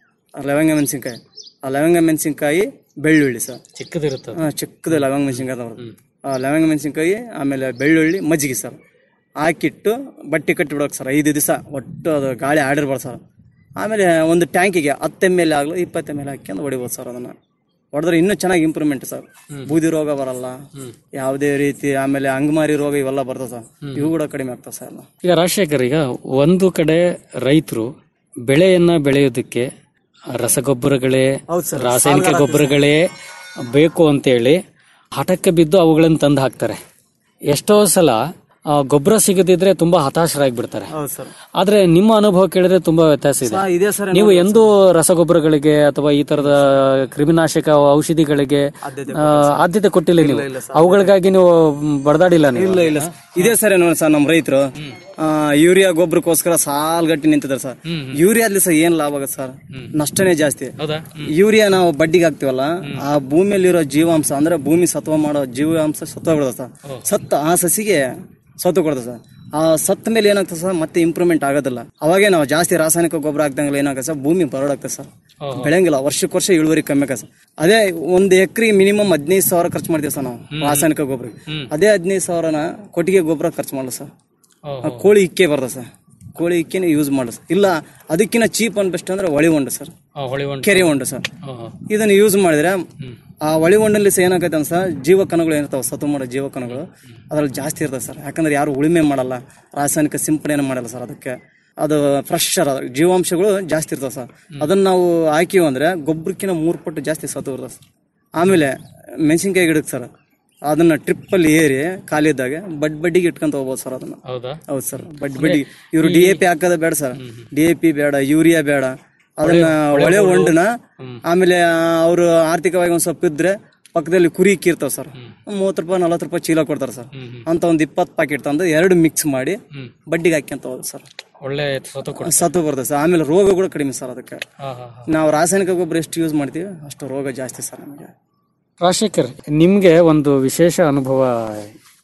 ಆ ಲವಂಗ ಮೆಣಸಿನ್ಕಾಯಿ ಆ ಲವಂಗ ಮೆಣಸಿನ್ಕಾಯಿ ಬೆಳ್ಳುಳ್ಳಿ ಸರ್ ಚಿಕ್ಕದಿರುತ್ತೆ ಹಾ, ಚಿಕ್ಕದು ಲವಂಗ ಮೆಣಸಿನ್ಕಾಯಿ ಅಂತ ಬರುತ್ತೆ ಆ ಲವಂಗ ಮೆಣಸಿನ್ಕಾಯಿ ಆಮೇಲೆ ಬೆಳ್ಳುಳ್ಳಿ ಮಜ್ಜಿಗೆ ಸರ್ ಹಾಕಿಟ್ಟು ಬಟ್ಟೆ ಕಟ್ಟಿ ಬಿಡೋಕೆ ಸರ್ ಐದು ದಿವಸ ಒಟ್ಟು ಅದು ಗಾಳಿ ಆಡಿರ್ಬಾರ್ದು ಸರ್ ಆಮೇಲೆ ಒಂದು ಟ್ಯಾಂಕಿಗೆ ಹತ್ತು ಎಮ್ ಎಲ್ ಆಗಲು ಇಪ್ಪತ್ತು ಎಮ್ ಎಲ್ ಹಾಕ್ಯಂದು ಹೊಡಿಬೋದು ಸರ್ ಅದನ್ನ ಹೊಡೆದ್ರೆ ಇನ್ನೂ ಚೆನ್ನಾಗಿ ಇಂಪ್ರೂವ್ಮೆಂಟ್ ಸರ್ ಬೂದಿ ರೋಗ ಬರಲ್ಲ ಯಾವುದೇ ರೀತಿ ಆಮೇಲೆ ಅಂಗಮಾರಿ ರೋಗ ಇವೆಲ್ಲ ಬರ್ತದೆ ಸರ್ ಇವು ಕೂಡ ಕಡಿಮೆ ಆಗ್ತದೆ ಸರ್ ಎಲ್ಲ ಈಗ ರಾಜಶೇಖರ್ ಈಗ ಒಂದು ಕಡೆ ರೈತರು ಬೆಳೆಯನ್ನ ಬೆಳೆಯೋದಕ್ಕೆ ರಸಗೊಬ್ಬರಗಳೇ ಹೌದು ಸರ್, ರಾಸಾಯನಿಕ ಸಾಲ್ಗಾರ ಗೊಬ್ಬರಗಳೇ ಬೇಕು ಅಂತೇಳಿ ಹಠಕ್ಕೆ ಬಿದ್ದು ಅವುಗಳನ್ನು ತಂದು ಹಾಕ್ತಾರೆ ಎಷ್ಟೋ ಸಲ ಆ, ಗೊಬ್ಬರ ಸಿಗದಿದ್ರೆ ತುಂಬಾ ಹತಾಶರಾಗಿ ಬಿಡ್ತಾರೆ ಹೌದು ಸರ್ ಆದ್ರೆ ನಿಮ್ಮ ಅನುಭವ ಕೇಳಿದ್ರೆ ತುಂಬಾ ವ್ಯತ್ಯಾಸ ಇದೆ ಸರ್, ಇದೆ ಸರ್ ನೀವು ಎಂದೂ ರಸಗೊಬ್ಬರಗಳಿಗೆ ಅಥವಾ ಈ ತರದ ಕ್ರಿಮಿನಾಶಕ ಔಷಧಿಗಳಿಗೆ ಆ, ಆದ್ಯತೆ ಕೊಟ್ಟಿಲ್ಲ ನೀವು ಅವುಗಳಿಗಾಗಿ ನೀವು ಬಡದಾಡಿಲ್ಲ ನೀವು ಇಲ್ಲ ಇಲ್ಲ ಸರ್. ಇದೇ ಸರ್ ನೋಡಿ ಸರ್ ನಮ್ಮ ರೈತರು ಯೂರಿಯಾ ಗೊಬ್ಬರಕ್ಕೋಸ್ಕರ ಸಾಲ್ಗಟ್ಟಿ ನಿಂತಿದ್ದಾರೆ ಸರ್ ಯೂರಿಯಾದಲ್ಲಿ ಸರ್ ಏನ್ ಲಾಭ ಆಗುತ್ತೆ ಸರ್ ನಷ್ಟನೇ ಜಾಸ್ತಿ ಹೌದಾ ಯೂರಿಯಾ ನಾವು ಬಡ್ಡಿಗೆ ಹಾಕ್ತಿವಲ್ಲ ಆ ಭೂಮಿಯಲ್ಲಿರೋ ಜೀವಾಂಶ ಅಂದ್ರೆ ಭೂಮಿ ಸತ್ವ ಮಾಡೋ ಜೀವಾಂಶ ಸತ್ವ ಬಿಡೋದು ಸರ್ ಸತ್ತ ಆ ಸಸಿಗೆ ಸತ್ತು ಕೊಡ್ತದೆ ಸರ್ ಆ ಸತ್ತ ಮೇಲೆ ಏನಾಗ್ತದೆ ಸರ್ ಮತ್ತೆ ಇಂಪ್ರೂವ್ಮೆಂಟ್ ಆಗೋದಿಲ್ಲ ಅವಾಗೇ ನಾವು ಜಾಸ್ತಿ ರಾಸಾಯನಿಕ ಗೊಬ್ಬರ ಹಾಕ್ದಂಗೆಲ್ಲ ಏನಾಗುತ್ತೆ ಸರ್ ಭೂಮಿ ಬರಡಾಗ್ತದೆ ಸರ್ ಬೆಳೆಯಂಗಿಲ್ಲ ವರ್ಷಕ್ಕೆ ವರ್ಷ ಇಳುವರಿ ಕಮ್ಮಿ ಆಗುತ್ತೆ ಸರ್ ಅದೇ ಒಂದು ಎಕರೆ ಮಿನಿಮಮ್ ಹದಿನೈದು ಸಾವಿರ ಖರ್ಚು ಮಾಡ್ತೀವಿ ಸರ್ ನಾವು ರಾಸಾಯನಿಕ ಗೊಬ್ಬರ ಅದೇ ಹದಿನೈದು ಸಾವಿರನ ಕೊಟ್ಟಿಗೆ ಗೊಬ್ಬರ ಖರ್ಚು ಮಾಡಲ್ಲ ಸರ್ ಆ ಕೋಳಿ ಇಕ್ಕೆ ಬರ್ತದೆ ಸರ್ ಕೋಳಿ ಇಕ್ಕೆನೇ ಯೂಸ್ ಮಾಡೋದು ಸರ್ ಇಲ್ಲ ಅದಕ್ಕಿಂತ ಚೀಪ್ ಅಂಡ್ ಬೆಸ್ಟ್ ಅಂದ್ರೆ ಹೊಳಿ ಹೊಂಡ ಸರ್ ಆ, ಹೊಳಿ ಹೊಂಡ. ಕೆರೆ ಹೊಂಡ ಸರ್ ಹಾ, ಹಾ. ಇದನ್ನ ಯೂಸ್ ಮಾಡಿದ್ರೆ ಆ ಹೊಳಿ ಹೊಂಡಲ್ಲಿ ಸಹ ಏನಾಗೈತೆ ಅಂತ ಸರ್ ಜೀವಕಣಗಳು ಏನಿರ್ತಾವ ಸತು ಮಾಡೋ ಜೀವಕಣಗಳು ಅದ್ರಲ್ಲಿ ಜಾಸ್ತಿ ಇರ್ತದೆ ಸರ್ ಯಾಕಂದ್ರೆ ಯಾರು ಉಳುಮೆ ಮಾಡಲ್ಲ ರಾಸಾಯನಿಕ ಸಿಂಪಡಣೆ ಮಾಡಲ್ಲ ಸರ್ ಅದಕ್ಕೆ ಅದು ಫ್ರೆಶ್ ಜೀವಾಂಶಗಳು ಜಾಸ್ತಿ ಇರ್ತವೆ ಸರ್ ಅದನ್ನ ನಾವು ಹಾಕಿವಿ ಅಂದ್ರೆ ಗೊಬ್ಬರಕ್ಕಿಂತ ಮೂರು ಪಟ್ಟು ಜಾಸ್ತಿ ಸತು ಇರ್ತದೆ ಸರ್ ಆಮೇಲೆ ಮೆಣಸಿನ್ಕಾಯಿ ಗಿಡಕ್ಕೆ ಸರ್ ಅದನ್ನ ಟ್ರಿಪ್ಪಲ್ಲಿ ಏರಿ ಖಾಲಿದ್ದಾಗ ಬಡ್ ಬಡ್ಡಿಗೆ ಇಟ್ಕೊಂತ ಹೋಗ್ಬೋದು ಸರ್ ಅದನ್ನ ಹೌದಾ ಹೌದು ಸರ್ ಬಡ್ ಬಡ್ಡಿ ಇವರು ಡಿ ಎ ಪಿ ಹಾಕೋದ ಬೇಡ ಸರ್ ಡಿ ಎ ಪಿ ಬೇಡ ಯೂರಿಯಾ ಬೇಡ ಅದನ್ನ ಒಳ್ಳೆ ಹೊಂಡನ ಆಮೇಲೆ ಅವರು ಆರ್ಥಿಕವಾಗಿ ಒಂದ್ ಸ್ವಲ್ಪ ಇದ್ರೆ ಪಕ್ಕದಲ್ಲಿ ಕುರಿ ಇಕ್ಕಿರ್ತಾವ ಸರ್ ಮೂವತ್ತು ರೂಪಾಯಿ ನಲ್ವತ್ತು ರೂಪಾಯಿ ಚೀಲ ಕೊಡ್ತಾರೆ ಸರ್ ಅಂತ ಒಂದ್ ಇಪ್ಪತ್ತು ಪ್ಯಾಕೆಟ್ ತಂದು ಎರಡು ಮಿಕ್ಸ್ ಮಾಡಿ ಬಡ್ಡಿಗೆ ಹಾಕ್ಯಂತ ಹೋಗೋದು ಸರ್ ಒಳ್ಳೆ ಸತು ಕೊಡ ಸತ್ತು ಬರ್ತದೆ ಸರ್ ಆಮೇಲೆ ರೋಗ ಕೂಡ ಕಡಿಮೆ ಸರ್ ಅದಕ್ಕೆ ಹಾ, ಹಾ, ನಾವು ರಾಸಾಯನಿಕ ಗೊಬ್ಬರ ಎಷ್ಟು ಯೂಸ್ ಮಾಡ್ತೀವಿ ಅಷ್ಟು ರೋಗ ಜಾಸ್ತಿ ಸರ್ ನಮಗೆ ರಾಜಶೇಖರ್ ನಿಮ್ಗೆ ಒಂದು ವಿಶೇಷ ಅನುಭವ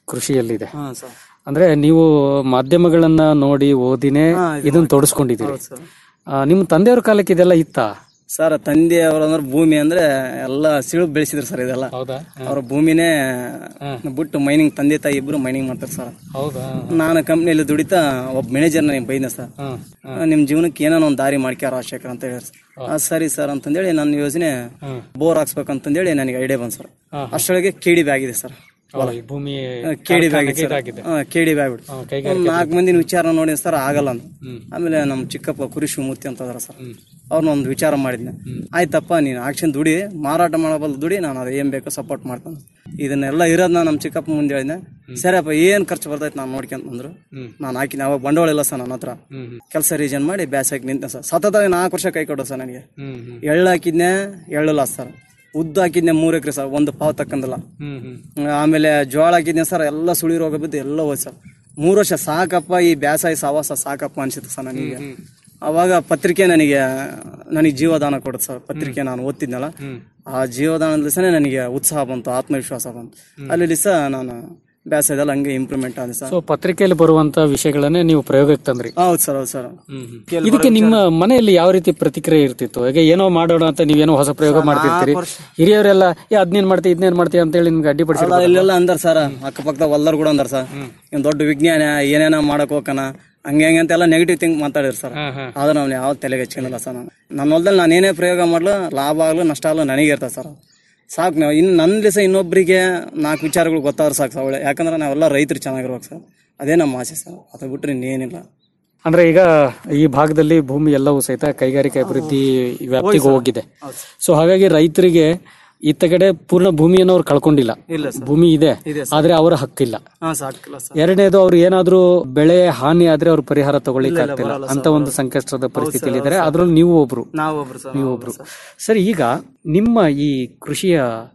ಕೃಷಿಯಲ್ಲಿದೆ ಹಾ ಸರ್ ಅಂದ್ರೆ ನೀವು ಮಾಧ್ಯಮಗಳನ್ನ ನೋಡಿ ಓದಿನೇ ಹಾ, ಇದು ಇದನ್ನ ತೊಡಸ್ಕೊಂಡಿದ್ದೀರಿ ಹೌದು ಸರ್. ಆ, ನಿಮ್ಮ ತಂದೆಯವ್ರ ಕಾಲಕ್ಕೆ ಇದೆಲ್ಲ ಇತ್ತಾ ಸರ್ ತಂದೆ ಅವ್ರ ಅಂದ್ರೆ ಭೂಮಿ ಅಂದ್ರೆ ಎಲ್ಲ ಸಿಳು ಬೆಳೆಸಿದ್ರು ಸರ್ ಇದೆಲ್ಲ ಹೌದಾ ಅವ್ರ ಭೂಮಿನೇ ಬಿಟ್ಟು ಮೈನಿಂಗ್ ತಂದೆ ತಾಯಿ ಇಬ್ರು ಮೈನಿಂಗ್ ಮಾಡ್ತಾರೆ ಸರ್ ಹೌದಾ ನಾನು ಕಂಪ್ನಿಯಲ್ಲಿ ದುಡಿತಾ ಒಬ್ಬ ಮ್ಯಾನೇಜರ್ ನನಗೆ ಬೈದ ಸರ್ ನಿಮ್ ಜೀವನಕ್ಕೆ ಏನೋ ಒಂದು ದಾರಿ ಮಾಡ್ಕ್ಯಾರ ರಾಜಶೇಖರ್ ಅಂತ ಹೇಳಿ ಆ, ಸರಿ ಸರ್ ಅಂತಂದೇಳಿ ನನ್ನ ಯೋಜನೆ ಬೋರ್ ಹಾಕ್ಸ್ಬೇಕಂತಂದೇಳಿ ನನಗೆ ಐಡಿಯಾ ಬಂತು ಸರ್ ಅಷ್ಟೊಳಗೆ ಕೆಡಿ ಆಗಿದೆ ಸರ್ ಹೌದು, ಈ ಭೂಮಿ ಕೆಡಿ ಬ್ಯಾಗ್ ಕಾರ್ಖಾನೆಗೆ ಇದಾಗಿದೆ. ಕೆಡಿ ಬ್ಯಾಗ್ ಹಾ, ಕೈಗಾರಿಕೆ ನಾಲ್ಕು ಮಂದಿನ ವಿಚಾರ ನೋಡಿ ಸರ್ ಆಗಲ್ಲ ಅಂತ ಆಮೇಲೆ ನಮ್ಮ ಚಿಕ್ಕಪ್ಪ ಕುರಿ ಶಿವಮೂರ್ತಿ ಅಂತ ಅದಾರ ಸರ್ ಅವ್ರನ್ನ ಒಂದು ವಿಚಾರ ಮಾಡಿದ್ನೆ ಆಯ್ತಪ್ಪ ನೀನು ಆಕ್ಷನ್ ದುಡಿ ಮಾರಾಟ ಮಾಡಬಲ್ಲ ದುಡಿ ನಾನು ಅದು ಏನ್ ಬೇಕೋ ಸಪೋರ್ಟ್ ಮಾಡ್ತಾನೆ ಇದನ್ನೆಲ್ಲ ಇರೋದನ್ನ ನಮ್ಮ ಚಿಕ್ಕಪ್ಪ ಮುಂದೆ ಹೇಳಿದ್ನೆ ಸರಿಯಪ್ಪ ಏನ್ ಖರ್ಚು ಬರ್ತೈತೆ ನಾನು ನೋಡ್ಕೊಂತ ಬಂದ್ರು ನಾನು ಹಾಕಿನ ಅವಾಗ ಬಂಡವಾಳ ಇಲ್ಲ ಸರ್ ನನ್ನ ಹತ್ರ ಕೆಲಸ ರೀಜನ್ ಮಾಡಿ ಬ್ಯಾಸ್ ಹಾಕಿ ನಿಂತ ಸರ್ ಸತತ ನಾಲ್ಕು ವರ್ಷ ಕೈ ಕೊಡೋ ಸರ್ ನನಗೆ ಎಳ್ಳು ಹಾಕಿದ್ನೆ ಎಳ್ಳು ಲಾಸ್ ಸರ್ ಉದ್ದು ಹಾಕಿದ್ನೆ ಮೂರು ಎಕರೆ ಸರ್ ಒಂದು ಪಾವ್ ತಕ್ಕಂದಿಲ್ಲ ಆಮೇಲೆ ಜೋಳ ಹಾಕಿದ್ನೆ ಸರ್ ಎಲ್ಲ ಸುಳಿ ರೋಗ ಬಿದ್ದು ಎಲ್ಲ ಹೋಯ್ತು ಸರ್ ಮೂರು ವರ್ಷ ಸಾಕಪ್ಪ ಈ ಬ್ಯಾಸಾಯಿ ಸವಾಸ ಸಾಕಪ್ಪ ಅನ್ಸಿತ್ತು ಸರ್ ನನಗೆ ಅವಾಗ ಪತ್ರಿಕೆ ನನಗೆ ನನಗೆ ಜೀವದಾನ ಕೊಡುತ್ತೆ ಸರ್ ಪತ್ರಿಕೆ ನಾನು ಓದ್ತಿದ್ನಲ್ಲ ಆ ಜೀವದಾನದ ಸಹ ನನಗೆ ಉತ್ಸಾಹ ಬಂತು ಆತ್ಮವಿಶ್ವಾಸ ಬಂತು ಅಲ್ಲಿ ಸಹ ನಾನು ಬ್ಯಾಸಾಯದಲ್ಲಿ ಹಂಗೆ ಇಂಪ್ರೂವ್ಮೆಂಟ್ ಆದ ಸರ್ ಸೊ ಪತ್ರಿಕೆಯಲ್ಲಿ ಬರುವಂತ ವಿಷಯಗಳನ್ನೇ ನೀವು ಪ್ರಯೋಗಕ್ಕೆ ತಂದ್ರಿ ಹೌದು ಸರ್ ಹೌದು ಸರ್ ಇದಕ್ಕೆ ನಿಮ್ಮ ಮನೆಯಲ್ಲಿ ಯಾವ ರೀತಿ ಪ್ರತಿಕ್ರಿಯೆ ಇರ್ತಿತ್ತು ಈಗ ಏನೋ ಮಾಡೋಣ ಅಂತ ನೀವೇನೋ ಹೊಸ ಪ್ರಯೋಗ ಮಾಡ್ತಿರ್ತೀರಿ ಹಿರಿಯವರೆಲ್ಲ ಏ ಅದ್ನೇನ್ ಮಾಡ್ತೀವಿ ಇದನ್ನೇನ್ ಮಾಡ್ತೀವಿ ಅಂತ ಹೇಳಿ ನಿಮ್ಗೆ ಅಡ್ಡಿಪಡಿಸಿ ಅಲ್ಲ, ಇಲ್ಲೆಲ್ಲ ಅಂದಾರ ಸರ್ ಅಕ್ಕಪಕ್ಕದಾಗ ಎಲ್ಲರೂ ಕೂಡ ಅಂದಾರ ಸರ್ ಇವ್ನ್ ದೊಡ್ಡ ವಿಜ್ಞಾನ ಏನೇನ ಮಾಡಕ್ ಹೋಗಣ ಹಂಗೆ ಹಂಗೆ ಅಂತೆಲ್ಲ ನೆಗೆಟಿವ್ ಥಿಂಕ್ ಮಾತಾಡಿರ್ ಸರ್ ಆದ್ರೆ ನಾವು ಯಾವ ತಲೆಗೆ ಹಚ್ಕೊಂಡಿಲ್ಲ ಸರ್ ನಾನು ನನ್ನ ಹೊಲದಲ್ಲಿ ನಾನು ಏನೇ ಪ್ರಯೋಗ ಮಾಡ್ಲು ಲಾಭ ಆಗ್ಲು ನಷ್ಟ ಆಗ್ಲು ನನಗೆ ಇರ್ತದೆ ಸರ್ ಸಾಕು ನಾವು ಇನ್ನು ನನ್ನ ದಿವಸ ಇನ್ನೊಬ್ಬರಿಗೆ ನಾಲ್ಕು ವಿಚಾರಗಳು ಗೊತ್ತಾದ್ರೆ ಸಾಕು ಸರ್ ಒಳ್ಳೆ ಯಾಕಂದ್ರೆ ನಾವೆಲ್ಲ ರೈತರು ಚೆನ್ನಾಗಿರ್ಬೇಕು ಸರ್ ಅದೇ ನಮ್ಮ ಆಸೆ ಸರ್ ಅದು ಬಿಟ್ರೆ ಇನ್ನೇನಿಲ್ಲ ಅಂದ್ರೆ ಈಗ ಈ ಭಾಗದಲ್ಲಿ ಭೂಮಿ ಎಲ್ಲವೂ ಸಹಿತ ಕೈಗಾರಿಕೆ ಅಭಿವೃದ್ಧಿ ವ್ಯಾಪ್ತಿಗೆ ಹೋಗಿದೆ ಸೊ ಹಾಗಾಗಿ ರೈತರಿಗೆ ಇತ್ತ ಕಡೆ ಪೂರ್ಣ ಭೂಮಿಯನ್ನು ಅವ್ರು ಕಳ್ಕೊಂಡಿಲ್ಲ ಇಲ್ಲ ಸರ್ ಭೂಮಿ ಇದೆ ಇದೆ ಆದ್ರೆ ಅವರ ಹಕ್ಕಿಲ್ಲ ಹಾ ಸಾಕಿಲ್ಲ ಸರ್ ಎರಡನೇದು ಅವ್ರು ಏನಾದ್ರೂ ಬೆಳೆ ಹಾನಿ ಆದ್ರೆ ಅವ್ರು ಪರಿಹಾರ ತಗೊಳ್ಳಿಕ್ಕೆ ಇಲ್ಲ, ಇಲ್ಲ, ಆಗ್ತಿಲ್ಲ ಬರಲ್ಲ ಅಂತ ಸರ್, ಒಂದು ಸಂಕಷ್ಟದ ಪರಿಸ್ಥಿತಿಯಲ್ಲಿ ಇದ್ದಾರೆ ಅದ್ರಲ್ಲಿ ನೀವು ಒಬ್ರು ನಾವು ಒಬ್ರು ಸರ್ ನೀವು ಒಬ್ರು ಸರಿ ಈಗ ನಿಮ್ಮ ಈ ಕೃಷಿಯ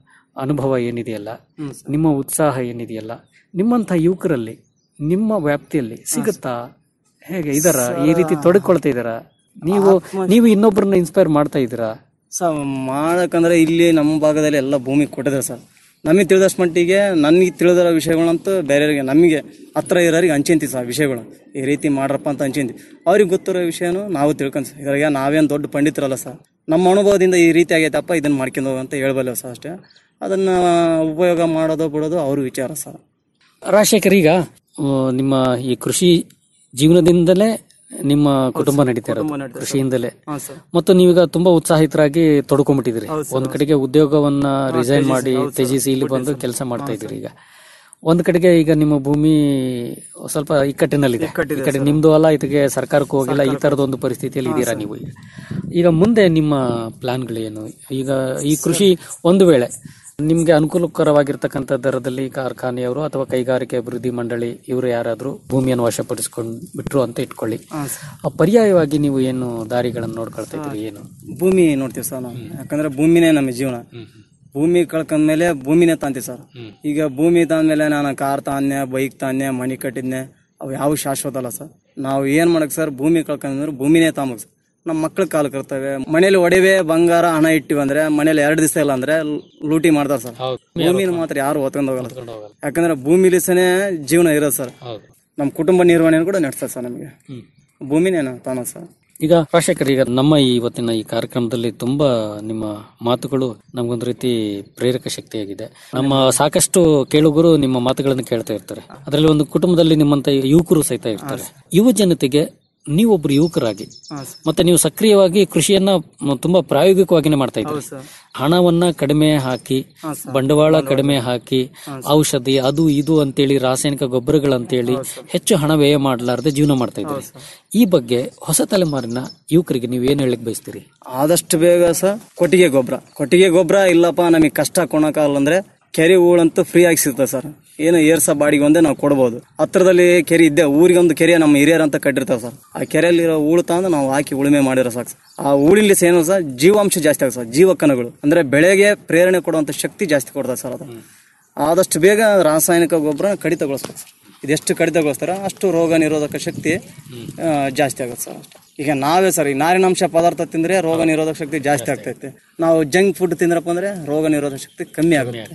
ಅನುಭವ ಏನಿದೆಯಲ್ಲ ನಿಮ್ಮ ಉತ್ಸಾಹ ಏನಿದೆಯಲ್ಲ ನಿಮ್ಮಂಥ ಯುವಕರಲ್ಲಿ ನಿಮ್ಮ ವ್ಯಾಪ್ತಿಯಲ್ಲಿ ಸಿಗುತ್ತಾ ಹೇಗೆ ಇದರ ಈ ರೀತಿ ತೊಡಕೊಳ್ತಾ ಇದ್ದಾರಾ ನೀವು ನೀವು ಇನ್ನೊಬ್ಬರನ್ನ ಇನ್ಸ್ಪೈರ್ ಮಾಡ್ತಾ ಇದ್ದೀರಾ ಸರ್ ಮಾಡಕ್ಕಂದ್ರೆ ಇಲ್ಲಿ ನಮ್ಮ ಭಾಗದಲ್ಲಿ ಎಲ್ಲ ಭೂಮಿ ಕೊಟ್ಟಿದ್ದಾರೆ ಸರ್ ನಮಗೆ ತಿಳಿದಷ್ಟು ಮಟ್ಟಿಗೆ ನನಗೆ ತಿಳಿದಿರೋ ವಿಷಯಗಳಂತೂ ಬೇರೆಯವರಿಗೆ ನಮಗೆ ಹತ್ರ ಇರೋರಿಗೆ ಹಂಚಿಂತೀವಿ ಸರ್ ವಿಷಯಗಳು ಈ ರೀತಿ ಮಾಡ್ರಪ್ಪ ಅಂತ ಹಂಚಿಂತೀವಿ ಅವ್ರಿಗೆ ಗೊತ್ತಿರೋ ವಿಷಯನೂ ನಾವು ತಿಳ್ಕೊಂಡ್ ಸರ್ ಇದ್ರಾಗ ನಾವೇನು ದೊಡ್ಡ ಪಂಡಿತರಲ್ಲ ಸರ್ ನಮ್ಮ ಅನುಭವದಿಂದ ಈ ರೀತಿ ಆಗೈತಪ್ಪ ಇದನ್ನ ಮಾಡ್ಕೊಂಡು ಹೋಗು ಅಂತ ಹೇಳ್ಬಲ್ಲ ಸರ್ ಅಷ್ಟೇ ಅದನ್ನ ಉಪಯೋಗ ಮಾಡೋದು ಬಿಡೋದು ಅವ್ರ ವಿಚಾರ ಸರ್ ರಾಜಶೇಖರ್ ಈಗ ಆ, ನಿಮ್ಮ ಈ ಕೃಷಿ ಜೀವನದಿಂದಲೇ ನಿಮ್ಮ ಕುಟುಂಬ ನಡೀತಾ ಇರೋದು ಕೃಷಿಯಿಂದಲೇ ಹಾಂ ಸರ್ ಮತ್ತು ನೀವೀಗ ತುಂಬಾ ಉತ್ಸಾಹಿತರಾಗಿ ತೊಡ್ಕೊಂಡ್ಬಿಟ್ಟಿದ್ದೀರಿ ಒಂದ್ ಕಡೆಗೆ ಉದ್ಯೋಗವನ್ನ ರಿಸೈನ್ ಮಾಡಿ ತ್ಯಜಿಸಿ ಇಲ್ಲಿ ಬಂದು ಕೆಲಸ ಮಾಡ್ತಾ ಇದ್ದೀರಿ ಈಗ ಒಂದ್ ಕಡೆಗೆ ಈಗ ನಿಮ್ಮ ಭೂಮಿ ಸ್ವಲ್ಪ ಇಕ್ಕಟ್ಟಿನಲ್ಲಿದೆ ಈ ಕಡೆ ನಿಮ್ದು ಅಲ್ಲ ಇದಕ್ಕೆ ಸರ್ಕಾರಕ್ಕೂ ಹೋಗಿಲ್ಲ ಈ ತರದ ಒಂದು ಪರಿಸ್ಥಿತಿಯಲ್ಲಿ ಇದ್ದೀರಾ ನೀವು ಈಗ ಈಗ ಮುಂದೆ ನಿಮ್ಮ ಪ್ಲಾನ್ಗಳೇನು ಈಗ ಈ ಕೃಷಿ ಒಂದು ವೇಳೆ ನಿಮ್ಗೆ ಅನುಕೂಲಕರವಾಗಿರ್ತಕ್ಕಂಥ ದರದಲ್ಲಿ ಕಾರ್ಖಾನೆಯವರು ಅಥವಾ ಕೈಗಾರಿಕೆ ಅಭಿವೃದ್ಧಿ ಮಂಡಳಿ ಇವರು ಯಾರಾದ್ರೂ ಭೂಮಿಯನ್ನು ವಶಪಡಿಸ್ಕೊಂಡ್ ಬಿಟ್ರು ಅಂತ ಇಟ್ಕೊಳ್ಳಿ ಹಾಂ ಸರ್ ಆ ಪರ್ಯಾಯವಾಗಿ ನೀವು ಏನು ದಾರಿಗಳನ್ನು ನೋಡ್ಕೊಳ್ತಾ ಇದ್ರಿ ಏನು ಭೂಮಿ ನೋಡ್ತೀವಿ ಸರ್ ನಾವು ಯಾಕಂದ್ರೆ ಭೂಮಿನೇ ನಮ್ಮ ಜೀವನ ಭೂಮಿ ಕಳ್ಕೊಂಡ್ಮೇಲೆ ಭೂಮಿನೇ ತಾಂತೀವಿ ಸರ್ ಈಗ ಭೂಮಿ ತಂದ್ಮೇಲೆ ನಾನು ಕಾರ್ ತಾನ್ಯ ಬೈಕ್ ತಾನ್ಯ ಮನಿ ಕಟ್ಟಿದ್ನೆ ಅವು ಯಾವ ಶಾಶ್ವತ ಅಲ್ಲ ಸರ್ ನಾವು ಏನ್ ಮಾಡಕ್ ಸರ್ ಭೂಮಿ ಕಳ್ಕೊಂಡ್ರೆ ಭೂಮಿನೇ ತಾಂಬಕ್ ಸರ್ ನಮ್ಮ ಮಕ್ಳ ಕಾಲ ಕರ್ತವೆ ಮನೇಲಿ ಒಡವೆ ಬಂಗಾರ ಹಣ ಇಟ್ಟಿವಿ ಅಂದ್ರೆ ಮನೇಲಿ ಎರಡು ದಿವಸ ಇಲ್ಲ ಅಂದ್ರೆ ಲೂಟಿ ಮಾಡ್ತಾರೆ ಸರ್ ಭೂಮಿನ ಮಾತ್ರ ಯಾರು ಹೊತ್ಕೊಂಡ್ ಹೋಗಲ್ಲ ಸರ್. ಯಾಕಂದ್ರೆ ಭೂಮಿಲಿಸನೇ ಜೀವನ ಇರೋದು ಸರ್ ನಮ್ಮ ಕುಟುಂಬ ನಿರ್ವಹಣೆ ಕೂಡ ನಡೆಸ್ತದೆ ಸರ್ ನಮಗೆ ಭೂಮಿನೇ ತಾನ ಸರ್ ಈಗ ರಾಜಶೇಖರ್ ಈಗ ನಮ್ಮ ಈ ಇವತ್ತಿನ ಈ ಕಾರ್ಯಕ್ರಮದಲ್ಲಿ ತುಂಬಾ ನಿಮ್ಮ ಮಾತುಗಳು ನಮ್ಗೊಂದು ರೀತಿ ಪ್ರೇರಕ ಶಕ್ತಿಯಾಗಿದೆ ನಮ್ಮ ಸಾಕಷ್ಟು ಕೇಳುಗರು ನಿಮ್ಮ ಮಾತುಗಳನ್ನು ಕೇಳ್ತಾ ಇರ್ತಾರೆ ಅದರಲ್ಲಿ ಒಂದು ಕುಟುಂಬದಲ್ಲಿ ನಿಮ್ಮಂತ ಯುವಕರು ಸಹಿತ ಇರ್ತಾರೆ ಯುವ ಜನತೆಗೆ ನೀವೊಬ್ರು ಯುವಕರಾಗಿ ಮತ್ತೆ ನೀವು ಸಕ್ರಿಯವಾಗಿ ಕೃಷಿಯನ್ನ ಮ್, ತುಂಬಾ ಪ್ರಾಯೋಗಿಕವಾಗಿನೇ ಮಾಡ್ತಾ ಇದ್ದೀರಿ ಹಣವನ್ನ ಕಡಿಮೆ ಹಾಕಿ ಬಂಡವಾಳ ಕಡಿಮೆ ಹಾಕಿ ಔಷಧಿ ಅದು ಇದು ಅಂತೇಳಿ ರಾಸಾಯನಿಕ ಗೊಬ್ಬರಗಳಂತೇಳಿ ಹೆಚ್ಚು ಹಣ ವ್ಯಯ ಮಾಡಲಾರದೆ ಜೀವನ ಮಾಡ್ತಾ ಇದ್ದೀರಿ ಈ ಬಗ್ಗೆ ಹೊಸ ತಲೆಮಾರಿನ ಯುವಕರಿಗೆ ನೀವು ಏನ್ ಹೇಳಕ್ ಬಯಸ್ತೀರಿ ಆದಷ್ಟು ಬೇಗ ಸಹ ಕೊಟ್ಟಿಗೆ ಗೊಬ್ಬರ ಕೊಟ್ಟಿಗೆ ಗೊಬ್ಬರ ಇಲ್ಲಪ್ಪ ನಮಗೆ ಕಷ್ಟ ಕೊಣಕ್ಕಾಗಲ್ಲ ಅಂದ್ರೆ ಕೆರೆ ಹೂಳಂತೂ ಫ್ರೀ ಆಗಿ ಸಿಗ್ತದೆ ಸರ್ ಏನು ಏರ್ಸ ಬಾಡಿಗೆ ಒಂದೇ ನಾವು ಕೊಡ್ಬೋದು ಹತ್ರದಲ್ಲಿ ಕೆರೆ ಇದ್ದೆ ಊರಿಗೊಂದು ಕೆರೆ ನಮ್ಮ ಹಿರಿಯರ್ ಅಂತ ಕಟ್ಟಿರ್ತಾವೆ ಸರ್ ಆ ಕೆರೆಯಲ್ಲಿರೋ ಹೂಳು ತಂದು ನಾವು ಹಾಕಿ ಉಳುಮೆ ಮಾಡಿರೋ ಸಾಕು ಸರ್. ಆ ಹೂಳಿಲ್ಲಿ ಏನು ಸರ್ ಜೀವಾಂಶ ಜಾಸ್ತಿ ಆಗುತ್ತೆ ಸರ್ ಜೀವಕಣಗಳು ಅಂದ್ರೆ ಬೆಳೆಗೆ ಪ್ರೇರಣೆ ಕೊಡುವಂತ ಶಕ್ತಿ ಜಾಸ್ತಿ ಕೊಡ್ತದೆ ಸರ್ ಅದು ಆದಷ್ಟು ಬೇಗ ರಾಸಾಯನಿಕ ಗೊಬ್ಬರ ಕಡಿತಗೊಳಿಸ್ಬೇಕು ಸರ್ ಇದೆಷ್ಟು ಕಡಿತಗೊಳಿಸ್ತಾರ ಅಷ್ಟು ರೋಗ ನಿರೋಧಕ ಶಕ್ತಿ ಆ, ಜಾಸ್ತಿ ಆಗುತ್ತೆ ಸರ್ ಅಷ್ಟೇ ಈಗ ನಾವೇ ಸರ್ ಈ ನಾರಿನಾಂಶ ಪದಾರ್ಥ ತಿಂದ್ರೆ ರೋಗ ನಿರೋಧಕ ಶಕ್ತಿ ಜಾಸ್ತಿ ಆಗ್ತೈತೆ ನಾವು ಜಂಕ್ ಫುಡ್ ತಿಂದ್ರಪ್ಪ ಅಂದ್ರೆ ರೋಗ ನಿರೋಧಕ ಶಕ್ತಿ ಕಮ್ಮಿ ಆಗುತ್ತೆ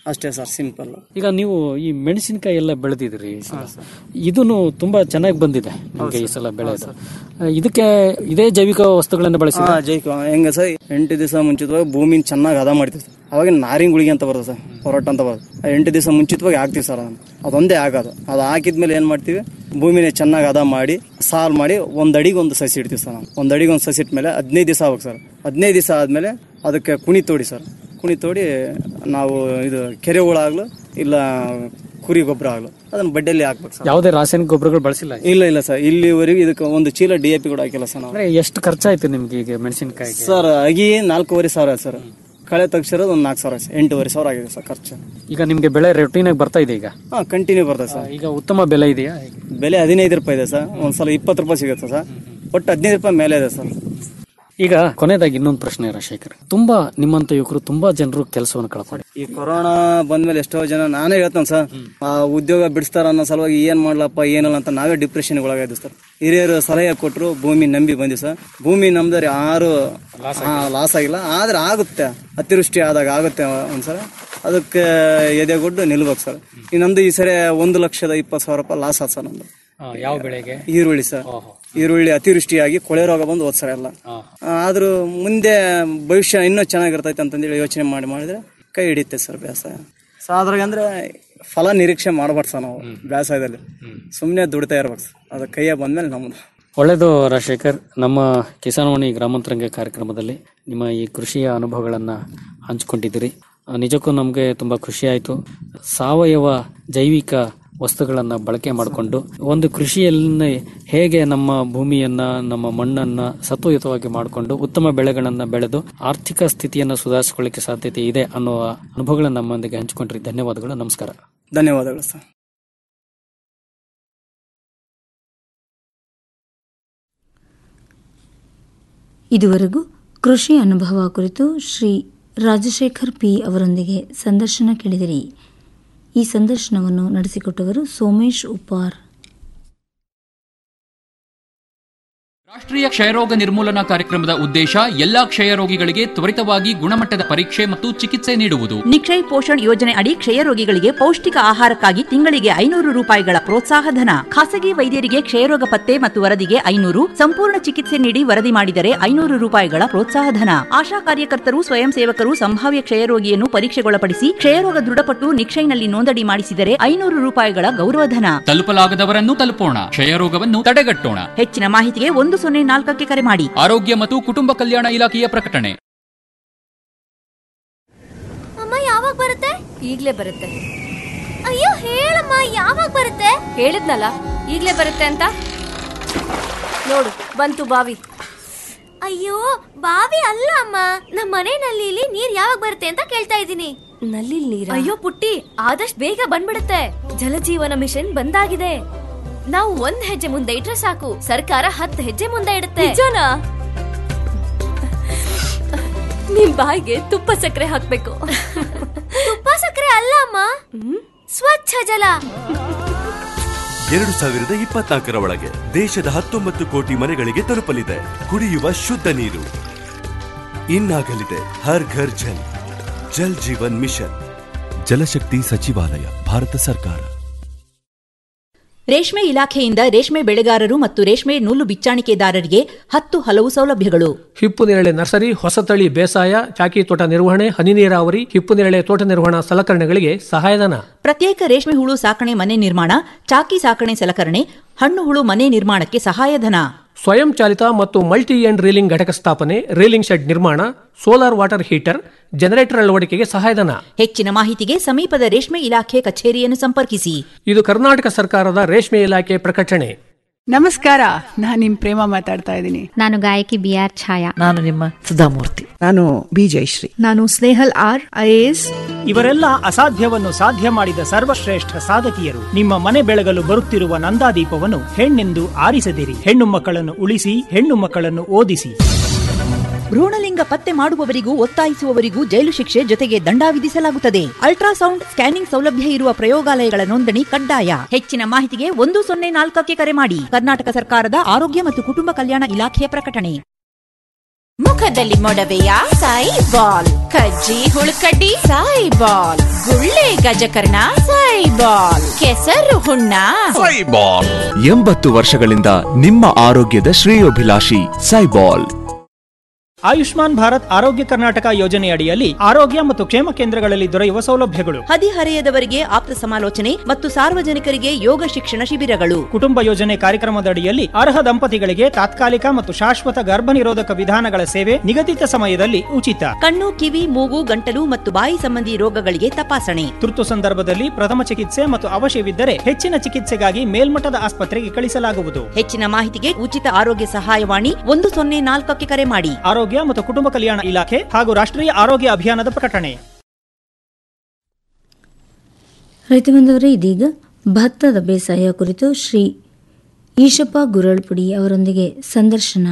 ಅಷ್ಟೇ ಸರ್ ಸಿಂಪಲ್ ಈಗ ನೀವು ಈ ಮೆಣಸಿನಕಾಯಿ ಎಲ್ಲ ಬೆಳೆದಿದ್ರಿ ಈ ಸಲ ಇದನ್ನು ತುಂಬಾ ಚೆನ್ನಾಗಿ ಬಂದಿದೆ ನಿಮ್ಗೆ ಈ ಸಲ ಬೆಳೆದು ಇದಕ್ಕೆ ಇದೇ ಜೈವಿಕ ವಸ್ತುಗಳನ್ನ ಬಳಸಿ ಹಾ ಜೈಕ ಹೆಂಗ ಸರ್ ಎಂಟು ದಿವಸ ಮುಂಚಿತವಾಗಿ ಭೂಮಿನ ಚೆನ್ನಾಗಿ ಹದ ಮಾಡ್ತೀವಿ ಸರ್ ಅವಾಗ ನಾರಿನ ಗುಳಿಗೆ ಅಂತ ಬರುತ್ತೆ ಸರ್ ಹೊರಟ ಅಂತ ಬರುತ್ತೆ ಆ ಎಂಟು ದಿವಸ ಮುಂಚಿತವಾಗಿ ಹಾಕ್ತಿವಿ ಸರ್ ಅದನ್ನ ಅದೊಂದೇ ಆಗೋದು ಅದು ಹಾಕಿದ್ಮೇಲೆ ಏನ್ ಮಾಡ್ತೀವಿ ಭೂಮಿನ ಚೆನ್ನಾಗಿ ಹದ ಮಾಡಿ ಸಾಲ್ ಮಾಡಿ ಒಂದ್ ಅಡಿಗೆ ಒಂದು ಸಸಿ ಇಡ್ತೀವಿ ಸರ್ ನಾವು ಒಂದ್ ಅಡಿಗೆ ಒಂದು ಸಸಿ ಇಟ್ಮೇಲೆ ಹದಿನೈದು ದಿವಸ ಆಗ್ಬೇಕು ಸರ್ ಹದಿನೈದು ದಿವಸ ಆದ್ಮೇಲೆ ಅದಕ್ಕೆ ಕುಣಿ ತೋಡಿ ಸರ್ ಕುಣಿ ತೋಡಿ ನಾವು ಇದು ಕೆರೆ ಹುಳಾಗ್ಲು ಇಲ್ಲ ಕುರಿ ಗೊಬ್ಬರ ಆಗ್ಲು ಅದನ್ನ ಬಡ್ಡೆಯಲ್ಲಿ ಹಾಕ್ಬೇಕು ಸರ್ ಯಾವುದೇ ರಾಸಾಯನಿಕ ಗೊಬ್ಬರಗಳು ಬಳಸಿಲ್ಲ ಇಲ್ಲ ಇಲ್ಲ ಸರ್ ಇಲ್ಲಿವರೆಗೂ ಇದಕ್ಕೆ ಒಂದು ಚೀಲ ಡಿ ಎ ಪಿ ಕೂಡ ಹಾಕಿಲ್ಲ ಸರ್ ನಾವು ಅಂದ್ರೆ ಎಷ್ಟು ಖರ್ಚಾಯ್ತು ನಿಮ್ಗೆ ಈಗ ಮೆಣಸಿನಕಾಯಿಗೆ ಸರ್ ಅಗಿ ನಾಲ್ಕೂವರೆ ಸಾವಿರ ಆಯ್ತು ಸರ್ ಕಳೆ ತೆಗ್ಸಿರೋದು ಒಂದು ನಾಲ್ಕು ಸಾವಿರ ಆಯ್ತು. ಎಂಟೂವರೆ ಸಾವಿರ ಆಗಿದೆ ಸರ್ ಖರ್ಚು ಈಗ ನಿಮ್ಗೆ ಬೆಳೆ ರೊಟೀನ್ ಆಗಿ ಬರ್ತಾ ಇದೆ ಈಗ ಹಾ ಕಂಟಿನ್ಯೂ ಬರ್ತದೆ ಸರ್ ಈಗ ಉತ್ತಮ ಬೆಲೆ ಇದೆಯಾ ಬೆಲೆ ಹದಿನೈದು ರೂಪಾಯಿ ಇದೆ ಸರ್ ಒಂದ್ಸಲ ಇಪ್ಪತ್ತು ರೂಪಾಯಿ ಸಿಗುತ್ತೆ ಸರ್ ಒಟ್ಟು ಹದಿನೈದು ರೂಪಾಯಿ ಮೇಲೆ ಇದೆ ಸರ್ ಈಗ ಕೊನೆಯದಾಗಿ ಇನ್ನೊಂದು ಪ್ರಶ್ನೆ ರಾಜಶೇಖರ್ ತುಂಬಾ ನಿಮ್ಮಂತ ಯುವಕರು ತುಂಬಾ ಜನರು ಕೆಲಸವನ್ನು ಕಳ್ಕೊಂಡು ಈ ಕೊರೋನಾ ಬಂದ್ಮೇಲೆ ಎಷ್ಟೋ ಜನ ನಾನೇ ಹೇಳ್ತಾನೆ ಸರ್ ಆ ಉದ್ಯೋಗ ಬಿಡಿಸ್ತಾರ ಅನ್ನೋ ಸಲುವಾಗಿ ಏನ್ ಮಾಡ್ಲಪ್ಪ ಏನಿಲ್ಲ ಅಂತ ನಾವೇ ಡಿಪ್ರೆಷನ್ ಒಳಗಾಯ್ತು ಸರ್ ಹಿರಿಯರು ಸಲಹೆ ಕೊಟ್ಟರು ಭೂಮಿ ನಂಬಿ ಬಂದ್ವಿ ಸರ್ ಭೂಮಿ ನಂಬಿದ್ರೆ ಯಾರು ಲಾಸ್ ಆಗಿಲ್ಲ ಆದ್ರೆ ಆಗುತ್ತೆ ಅತಿವೃಷ್ಟಿ ಆದಾಗ ಆಗುತ್ತೆ ಒಂದ್ಸಲ ಅದಕ್ಕೆ ಎದೆಗೊಡ್ಡು ನಿಲ್ಬೇಕು ಸರ್ ಈ ನಮ್ದು ಈ ಸರಿ ಒಂದು ಲಕ್ಷದ ಇಪ್ಪತ್ತು ಸಾವಿರ ರೂಪಾಯಿ ಲಾಸ್ ಆದ ಸರ್ ನಮ್ದು ಯಾವ ಬೆಳೆಗೆ ಈರುಳ್ಳಿ ಸರ್ ಈರುಳ್ಳಿ ಅತಿವೃಷ್ಟಿಯಾಗಿ ಕೊಳೆ ರೋಗ ಬಂದು ಹೋದ್ ಸರ್ ಎಲ್ಲ ಆದ್ರೂ ಮುಂದೆ ಭವಿಷ್ಯ ಇನ್ನೂ ಚೆನ್ನಾಗಿರ್ತೈತೆ ಅಂತಂದೇಳಿ ಯೋಚನೆ ಮಾಡಿ ಮಾಡಿದ್ರೆ ಕೈ ಹಿಡಿಯುತ್ತೆ ಸರ್ ಬೇಸಾಯ ಸೊ ಅದ್ರಾಗ ಅಂದ್ರೆ ಫಲ ನಿರೀಕ್ಷೆ ಮಾಡ್ಬಾರ್ದು ಸರ್ ನಾವು ಬೇಸಾಯದಲ್ಲಿ ಸುಮ್ಮನೆ ದುಡಿತಾ ಇರ್ಬೇಕು ಸರ್ ಅದು ಕೈಯ ಬಂದ್ಮೇಲೆ ನಮ್ದು ಒಳ್ಳೆಯದು ರಾಜಶೇಖರ್ ನಮ್ಮ ಕಿಸಾನ್ವಾಣಿ ಗ್ರಾಮಾಂತರಂಗ ಕಾರ್ಯಕ್ರಮದಲ್ಲಿ ನಿಮ್ಮ ಈ ಕೃಷಿಯ ಅನುಭವಗಳನ್ನು ಹಂಚಿಕೊಂಡಿದ್ದೀರಿ ಆ, ನಿಜಕ್ಕೂ ನಮಗೆ ತುಂಬ ಖುಷಿ ಆಯಿತು ಸಾವಯವ ಜೈವಿಕ ವಸ್ತುಗಳನ್ನು ಬಳಕೆ ಮಾಡಿಕೊಂಡು ಒಂದು ಕೃಷಿಯಲ್ಲಿ ಹೇಗೆ ನಮ್ಮ ಭೂಮಿಯನ್ನ ನಮ್ಮ ಮಣ್ಣನ್ನ ಸತ್ವಯುತವಾಗಿ ಮಾಡಿಕೊಂಡು ಉತ್ತಮ ಬೆಳೆಗಳನ್ನು ಬೆಳೆದು ಆರ್ಥಿಕ ಸ್ಥಿತಿಯನ್ನು ಸುಧಾರಿಸಿಕೊಳ್ಳಿಕ್ಕೆ ಸಾಧ್ಯತೆ ಇದೆ ಅನ್ನುವ ಅನುಭವಗಳನ್ನು ನಮ್ಮೊಂದಿಗೆ ಹಂಚಿಕೊಂಡ್ರಿ ಧನ್ಯವಾದಗಳು ನಮಸ್ಕಾರ ಧನ್ಯವಾದಗಳು ಸರ್ ಇದುವರೆಗೂ ಕೃಷಿ ಅನುಭವ ಕುರಿತು ಶ್ರೀ ರಾಜಶೇಖರ್ ಪಿ ಅವರೊಂದಿಗೆ ಸಂದರ್ಶನ ಕೇಳಿದಿರಿ ಈ ಸಂದರ್ಶನವನ್ನು ನಡೆಸಿಕೊಟ್ಟವರು ಸೋಮೇಶ್ ಉಪ್ಪಾರ್ ರಾಷ್ಟ್ರೀಯ ಕ್ಷಯರೋಗ ನಿರ್ಮೂಲನಾ ಕಾರ್ಯಕ್ರಮದ ಉದ್ದೇಶ ಎಲ್ಲಾ ಕ್ಷಯರೋಗಿಗಳಿಗೆ ತ್ವರಿತವಾಗಿ ಗುಣಮಟ್ಟದ ಪರೀಕ್ಷೆ ಮತ್ತು ಚಿಕಿತ್ಸೆ ನೀಡುವುದು ನಿಕ್ಷಯ್ ಪೋಷಣ್ ಯೋಜನೆ ಅಡಿ ಕ್ಷಯರೋಗಿಗಳಿಗೆ ಪೌಷ್ಟಿಕ ಆಹಾರಕ್ಕಾಗಿ ತಿಂಗಳಿಗೆ ಐನೂರು ರೂಪಾಯಿಗಳ ಪ್ರೋತ್ಸಾಹ ಧನ ಖಾಸಗಿ ವೈದ್ಯರಿಗೆ ಕ್ಷಯರೋಗ ಪತ್ತೆ ಮತ್ತು ವರದಿಗೆ ಐನೂರು ಸಂಪೂರ್ಣ ಚಿಕಿತ್ಸೆ ನೀಡಿ ವರದಿ ಮಾಡಿದರೆ ಐನೂರು ರೂಪಾಯಿಗಳ ಪ್ರೋತ್ಸಾಹ ಧನ ಆಶಾ ಕಾರ್ಯಕರ್ತರು ಸ್ವಯಂ ಸೇವಕರು ಸಂಭಾವ್ಯ ಕ್ಷಯರೋಗಿಯನ್ನು ಪರೀಕ್ಷೆಗೊಳಪಡಿಸಿ ಕ್ಷಯರೋಗ ದೃಢಪಟ್ಟು ನಿಕ್ಷಯ್ನಲ್ಲಿ ನೋಂದಣಿ ಮಾಡಿಸಿದರೆ ಐನೂರು ರೂಪಾಯಿಗಳ ಗೌರವಧನ ತಲುಪಲಾಗದವರನ್ನು ತಲುಪೋಣ ಕ್ಷಯರೋಗವನ್ನು ತಡೆಗಟ್ಟೋಣ ಹೆಚ್ಚಿನ ಮಾಹಿತಿಗೆ ಒಂದು ಸೊನ್ನೆ ನಾಲ್ಕಕ್ಕೆ ಕರೆ ಮಾಡಿ ಆರೋಗ್ಯ ಮತ್ತು ಕುಟುಂಬ ಕಲ್ಯಾಣ ಇಲಾಖೆಯ ಪ್ರಕಟಣೆ ಅಮ್ಮ ಯಾವಾಗ ಬರುತ್ತೆ ಈಗ್ಲೇ ಬರುತ್ತೆ ಅಯ್ಯೋ ಹೇಳಮ್ಮ ಯಾವಾಗ ಬರುತ್ತೆ ಹೇಳಿದ್ನಲ್ಲ ಈಗ್ಲೇ ಬರುತ್ತೆ ಅಂತ ನೋಡು ಬಂತು ಬಾವಿ ಅಯ್ಯೋ ಬಾವಿ ಅಲ್ಲ ಅಮ್ಮ ನಮ್ಮ ಮನೆ ನಲ್ಲಿಲಿ ನೀರ್ ಯಾವಾಗ ಬರುತ್ತೆ ಅಂತ ಕೇಳ್ತಾ ಇದ್ದೀನಿ ನಲ್ಲಿ ನೀರ ಅಯ್ಯೋ ಪುಟ್ಟಿ ಆದಷ್ಟು ಬೇಗ ಬಂದ್ಬಿಡುತ್ತೆ ಜಲಜೀವನ ಮಿಷನ್ ಬಂದಾಗಿದೆ ನಾವು ಒಂದ್ ಹೆಜ್ಜೆ ಮುಂದೆ ಇಟ್ರೆ ಸಾಕು ಸರ್ಕಾರ ಹತ್ತು ಹೆಜ್ಜೆ ಮುಂದೆ ಇಡುತ್ತೆ ನಿಜನಾ ನಿಮ್ ಬಾಯಿಗೆ ತುಪ್ಪ ಸಕ್ಕರೆ ಹಾಕ್ಬೇಕು ತುಪ್ಪ ಸಕ್ಕರೆ ಅಲ್ಲ ಅಮ್ಮ ಸ್ವಚ್ಛ ಜಲ ಎರಡು ಸಾವಿರದ ಇಪ್ಪತ್ನಾಲ್ಕರ ಒಳಗೆ ದೇಶದ ಹತ್ತೊಂಬತ್ತು ಕೋಟಿ ಮನೆಗಳಿಗೆ ತಲುಪಲಿದೆ ಕುಡಿಯುವ ಶುದ್ಧ ನೀರು ಇನ್ನಾಗಲಿದೆ ಹರ್ ಘರ್ ಜಲ್ ಜಲ್ ಜೀವನ್ ಮಿಷನ್ ಜಲಶಕ್ತಿ ಸಚಿವಾಲಯ ಭಾರತ ಸರ್ಕಾರ ರೇಷ್ಮೆ ಇಲಾಖೆಯಿಂದ ರೇಷ್ಮೆ ಬೆಳೆಗಾರರು ಮತ್ತು ರೇಷ್ಮೆ ನೂಲು ಬಿಚ್ಚಾಣಿಕೆದಾರರಿಗೆ ಹತ್ತು ಹಲವು ಸೌಲಭ್ಯಗಳು ಹಿಪ್ಪು ನೇರಳೆ ನರ್ಸರಿ ಹೊಸತಳಿ ಬೇಸಾಯ ಚಾಕಿ ತೋಟ ನಿರ್ವಹಣೆ ಹನಿ ನೀರಾವರಿ ಹಿಪ್ಪು ನೇರಳೆ ತೋಟ ನಿರ್ವಹಣಾ ಸಲಕರಣೆಗಳಿಗೆ ಸಹಾಯಧನ ಪ್ರತ್ಯೇಕ ರೇಷ್ಮೆ ಹುಳು ಸಾಕಣೆ ಮನೆ ನಿರ್ಮಾಣ ಚಾಕಿ ಸಾಕಣೆ ಸಲಕರಣೆ ಹಣ್ಣು ಹುಳು ಮನೆ ನಿರ್ಮಾಣಕ್ಕೆ ಸಹಾಯಧನ ಸ್ವಯಂ ಚಾಲಿತ ಮತ್ತು ಮಲ್ಟಿ ಎಂಡ್ ರೀಲಿಂಗ್ ಘಟಕ ಸ್ಥಾಪನೆ ರೀಲಿಂಗ್ ಶೆಡ್ ನಿರ್ಮಾಣ ಸೋಲಾರ್ ವಾಟರ್ ಹೀಟರ್ ಜನರೇಟರ್ ಅಳವಡಿಕೆಗೆ ಸಹಾಯಧನ ಹೆಚ್ಚಿನ ಮಾಹಿತಿಗೆ ಸಮೀಪದ ರೇಷ್ಮೆ ಇಲಾಖೆ ಕಚೇರಿಯನ್ನು ಸಂಪರ್ಕಿಸಿ ಇದು ಕರ್ನಾಟಕ ಸರ್ಕಾರದ ರೇಷ್ಮೆ ಇಲಾಖೆ ಪ್ರಕಟಣೆ ನಮಸ್ಕಾರ ನಾನು ನಿಮ್ ಪ್ರೇಮ ಮಾತಾಡ್ತಾ ಇದ್ದೀನಿ ನಾನು ಗಾಯಕಿ ಬಿ ಆರ್ ಛಾಯಾ ನಾನು ನಿಮ್ಮ ಸುಧಾಮೂರ್ತಿ ನಾನು ಬಿ ಜಯಶ್ರೀ ನಾನು ಸ್ನೇಹಲ್ ಆರ್ ಐಎಎಸ್ ಇವರೆಲ್ಲ ಅಸಾಧ್ಯವನ್ನು ಸಾಧ್ಯ ಮಾಡಿದ ಸರ್ವಶ್ರೇಷ್ಠ ಸಾಧಕಿಯರು ನಿಮ್ಮ ಮನೆ ಬೆಳಗಲು ಬರುತ್ತಿರುವ ನಂದಾದೀಪವನ್ನು ಹೆಣ್ಣೆಂದು ಆರಿಸದಿರಿ ಹೆಣ್ಣು ಮಕ್ಕಳನ್ನು ಉಳಿಸಿ ಹೆಣ್ಣು ಮಕ್ಕಳನ್ನು ಓದಿಸಿ ಭ್ರೂಣಲಿಂಗ ಪತ್ತೆ ಮಾಡುವವರಿಗೂ ಒತ್ತಾಯಿಸುವವರಿಗೂ ಜೈಲು ಶಿಕ್ಷೆ ಜೊತೆಗೆ ದಂಡ ವಿಧಿಸಲಾಗುತ್ತದೆ ಅಲ್ಟ್ರಾಸೌಂಡ್ ಸ್ಕ್ಯಾನಿಂಗ್ ಸೌಲಭ್ಯ ಇರುವ ಪ್ರಯೋಗಾಲಯಗಳ ನೋಂದಣಿ ಕಡ್ಡಾಯ ಹೆಚ್ಚಿನ ಮಾಹಿತಿಗೆ ಒಂದು ಸೊನ್ನೆ ನಾಲ್ಕಕ್ಕೆ ಕರೆ ಮಾಡಿ ಕರ್ನಾಟಕ ಸರ್ಕಾರದ ಆರೋಗ್ಯ ಮತ್ತು ಕುಟುಂಬ ಕಲ್ಯಾಣ ಇಲಾಖೆಯ ಪ್ರಕಟಣೆ ಮುಖದಲ್ಲಿ ಮೊಡವೆಯ ಸಾಯಿ ಬಾಲ್ ಕಜ್ಜಿ ಹುಳುಕಡ್ಡಿ ಸಾಯಿ ಬಾಲ್ ಗುಳ್ಳೆ ಗಜಕರ್ಣ ಸಾಯಿ ಬಾಲ್ ಕೆಸರು ಹುಣ್ಣ ಸೈಬಾಲ್ ಎಂಬತ್ತು ವರ್ಷಗಳಿಂದ ನಿಮ್ಮ ಆರೋಗ್ಯದ ಶ್ರೇಯೋಭಿಲಾಷಿ ಸೈಬಾಲ್ ಆಯುಷ್ಮಾನ್ ಭಾರತ್ ಆರೋಗ್ಯ ಕರ್ನಾಟಕ ಯೋಜನೆ ಅಡಿಯಲ್ಲಿ ಆರೋಗ್ಯ ಮತ್ತು ಕ್ಷೇಮ ಕೇಂದ್ರಗಳಲ್ಲಿ ದೊರೆಯುವ ಸೌಲಭ್ಯಗಳು ಹದಿಹರೆಯದವರಿಗೆ ಆಪ್ತ ಸಮಾಲೋಚನೆ ಮತ್ತು ಸಾರ್ವಜನಿಕರಿಗೆ ಯೋಗ ಶಿಕ್ಷಣ ಶಿಬಿರಗಳು ಕುಟುಂಬ ಯೋಜನೆ ಕಾರ್ಯಕ್ರಮದ ಅಡಿಯಲ್ಲಿ ಅರ್ಹ ದಂಪತಿಗಳಿಗೆ ತಾತ್ಕಾಲಿಕ ಮತ್ತು ಶಾಶ್ವತ ಗರ್ಭ ನಿರೋಧಕ ವಿಧಾನಗಳ ಸೇವೆ ನಿಗದಿತ ಸಮಯದಲ್ಲಿ ಉಚಿತ ಕಣ್ಣು ಕಿವಿ ಮೂಗು ಗಂಟಲು ಮತ್ತು ಬಾಯಿ ಸಂಬಂಧಿ ರೋಗಗಳಿಗೆ ತಪಾಸಣೆ ತುರ್ತು ಸಂದರ್ಭದಲ್ಲಿ ಪ್ರಥಮ ಚಿಕಿತ್ಸೆ ಮತ್ತು ಅವಶ್ಯವಿದ್ದರೆ ಹೆಚ್ಚಿನ ಚಿಕಿತ್ಸೆಗಾಗಿ ಮೇಲ್ಮಟ್ಟದ ಆಸ್ಪತ್ರೆಗೆ ಕಳಿಸಲಾಗುವುದು ಹೆಚ್ಚಿನ ಮಾಹಿತಿಗೆ ಉಚಿತ ಆರೋಗ್ಯ ಸಹಾಯವಾಣಿ ಒಂದು ಸೊನ್ನೆ ನಾಲ್ಕಕ್ಕೆ ಕರೆ ಮಾಡಿ ಆರೋಗ್ಯ ಮತ್ತು ಕುಟುಂಬ ಕಲ್ಯಾಣ ಇಲಾಖೆ ಹಾಗೂ ರಾಷ್ಟ್ರೀಯ ಆರೋಗ್ಯ ಅಭಿಯಾನದ ಪ್ರಕಟಣೆ ರೈತ ಬಂದವರೇ ಇದೀಗ ಭತ್ತದ ಬೇಸಾಯ ಕುರಿತು ಶ್ರೀ ಈಶಪ್ಪ ಗುರಳ್ಪುಡಿ ಅವರೊಂದಿಗೆ ಸಂದರ್ಶನ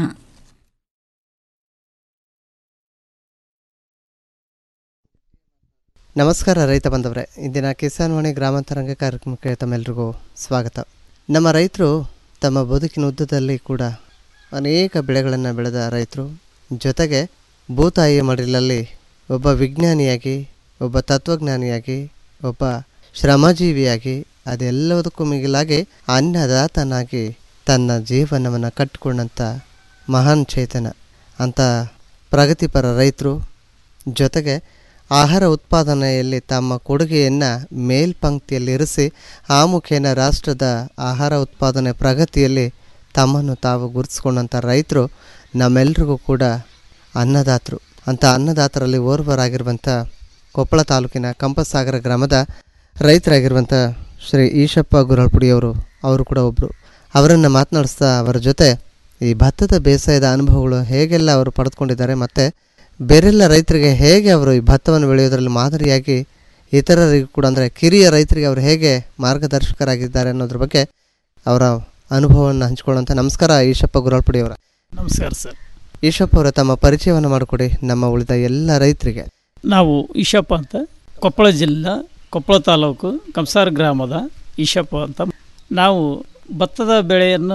ನಮಸ್ಕಾರ ರೈತ ಬಂದವರೇ ಇಂದಿನ ಕಿಸಾನ್ ವಾಣಿ ಗ್ರಾಮಾಂತರಂಗ ಕಾರ್ಯಕ್ರಮಕ್ಕೆ ತಮ್ಮೆಲ್ಲರಿಗೂ ಸ್ವಾಗತ ನಮ್ಮ ರೈತರು ತಮ್ಮ ಬದುಕಿನ ಉದ್ದದಲ್ಲಿ ಕೂಡ ಅನೇಕ ಬೆಳೆಗಳನ್ನು ಬೆಳೆದ ರೈತರು ಜೊತೆಗೆ ಭೂತಾಯಿಯ ಮಡಿಲಲ್ಲಿ ಒಬ್ಬ ವಿಜ್ಞಾನಿಯಾಗಿ ಒಬ್ಬ ತತ್ವಜ್ಞಾನಿಯಾಗಿ ಒಬ್ಬ ಶ್ರಮಜೀವಿಯಾಗಿ ಅದೆಲ್ಲದಕ್ಕೂ ಮಿಗಿಲಾಗಿ ಅನ್ನದಾತನಾಗಿ ತನ್ನ ಜೀವನವನ್ನು ಕಟ್ಟಿಕೊಂಡಂಥ ಮಹಾನ್ ಚೇತನ ಅಂಥ ಪ್ರಗತಿಪರ ರೈತರು ಜೊತೆಗೆ ಆಹಾರ ಉತ್ಪಾದನೆಯಲ್ಲಿ ತಮ್ಮ ಕೊಡುಗೆಯನ್ನು ಮೇಲ್ಪಂಕ್ತಿಯಲ್ಲಿರಿಸಿ ಆ ಮುಖೇನ ರಾಷ್ಟ್ರದ ಆಹಾರ ಉತ್ಪಾದನೆ ಪ್ರಗತಿಯಲ್ಲಿ ತಮ್ಮನ್ನು ತಾವು ಗುರುತಿಸ್ಕೊಂಡಂಥ ರೈತರು ನಮ್ಮೆಲ್ರಿಗೂ ಕೂಡ ಅನ್ನದಾತರು ಅಂಥ ಅನ್ನದಾತರಲ್ಲಿ ಓರ್ವರಾಗಿರುವಂಥ ಕೊಪ್ಪಳ ತಾಲೂಕಿನ ಕಂಪಸಾಗರ ಗ್ರಾಮದ ರೈತರಾಗಿರುವಂಥ ಶ್ರೀ ಈಶಪ್ಪ ಗುರಳ್ಪುಡಿಯವರು ಅವರು ಕೂಡ ಒಬ್ಬರು ಅವರನ್ನು ಮಾತನಾಡಿಸ್ತಾ ಅವರ ಜೊತೆ ಈ ಭತ್ತದ ಬೇಸಾಯದ ಅನುಭವಗಳು ಹೇಗೆಲ್ಲ ಅವರು ಪಡೆದುಕೊಂಡಿದ್ದಾರೆ ಮತ್ತು ಬೇರೆಲ್ಲ ರೈತರಿಗೆ ಹೇಗೆ ಅವರು ಈ ಭತ್ತವನ್ನು ಬೆಳೆಯೋದರಲ್ಲಿ ಮಾದರಿಯಾಗಿ ಇತರರಿಗೂ ಕೂಡ ಅಂದರೆ ಕಿರಿಯ ರೈತರಿಗೆ ಅವರು ಹೇಗೆ ಮಾರ್ಗದರ್ಶಕರಾಗಿದ್ದಾರೆ ಅನ್ನೋದ್ರ ಬಗ್ಗೆ ಅವರ ಅನುಭವವನ್ನು ಹಂಚ್ಕೊಳ್ಳುವಂಥ ನಮಸ್ಕಾರ ಈಶಪ್ಪ ಗುರಳ್ಪುಡಿ ಅವರ ನಮಸ್ಕಾರ ಸರ್ ಈಶಪ್ಪ ಅವರ ತಮ್ಮ ಪರಿಚಯವನ್ನು ಮಾಡಿಕೊಡಿ ನಮ್ಮ ಉಳಿದ ಎಲ್ಲ ರೈತರಿಗೆ ನಾವು ಈಶಪ್ಪ ಅಂತ ಕೊಪ್ಪಳ ಜಿಲ್ಲಾ ಕೊಪ್ಪಳ ತಾಲೂಕು ಕಂಸಾರ ಗ್ರಾಮದ ಈಶಪ್ಪ ಅಂತ ನಾವು ಭತ್ತದ ಬೆಳೆಯನ್ನು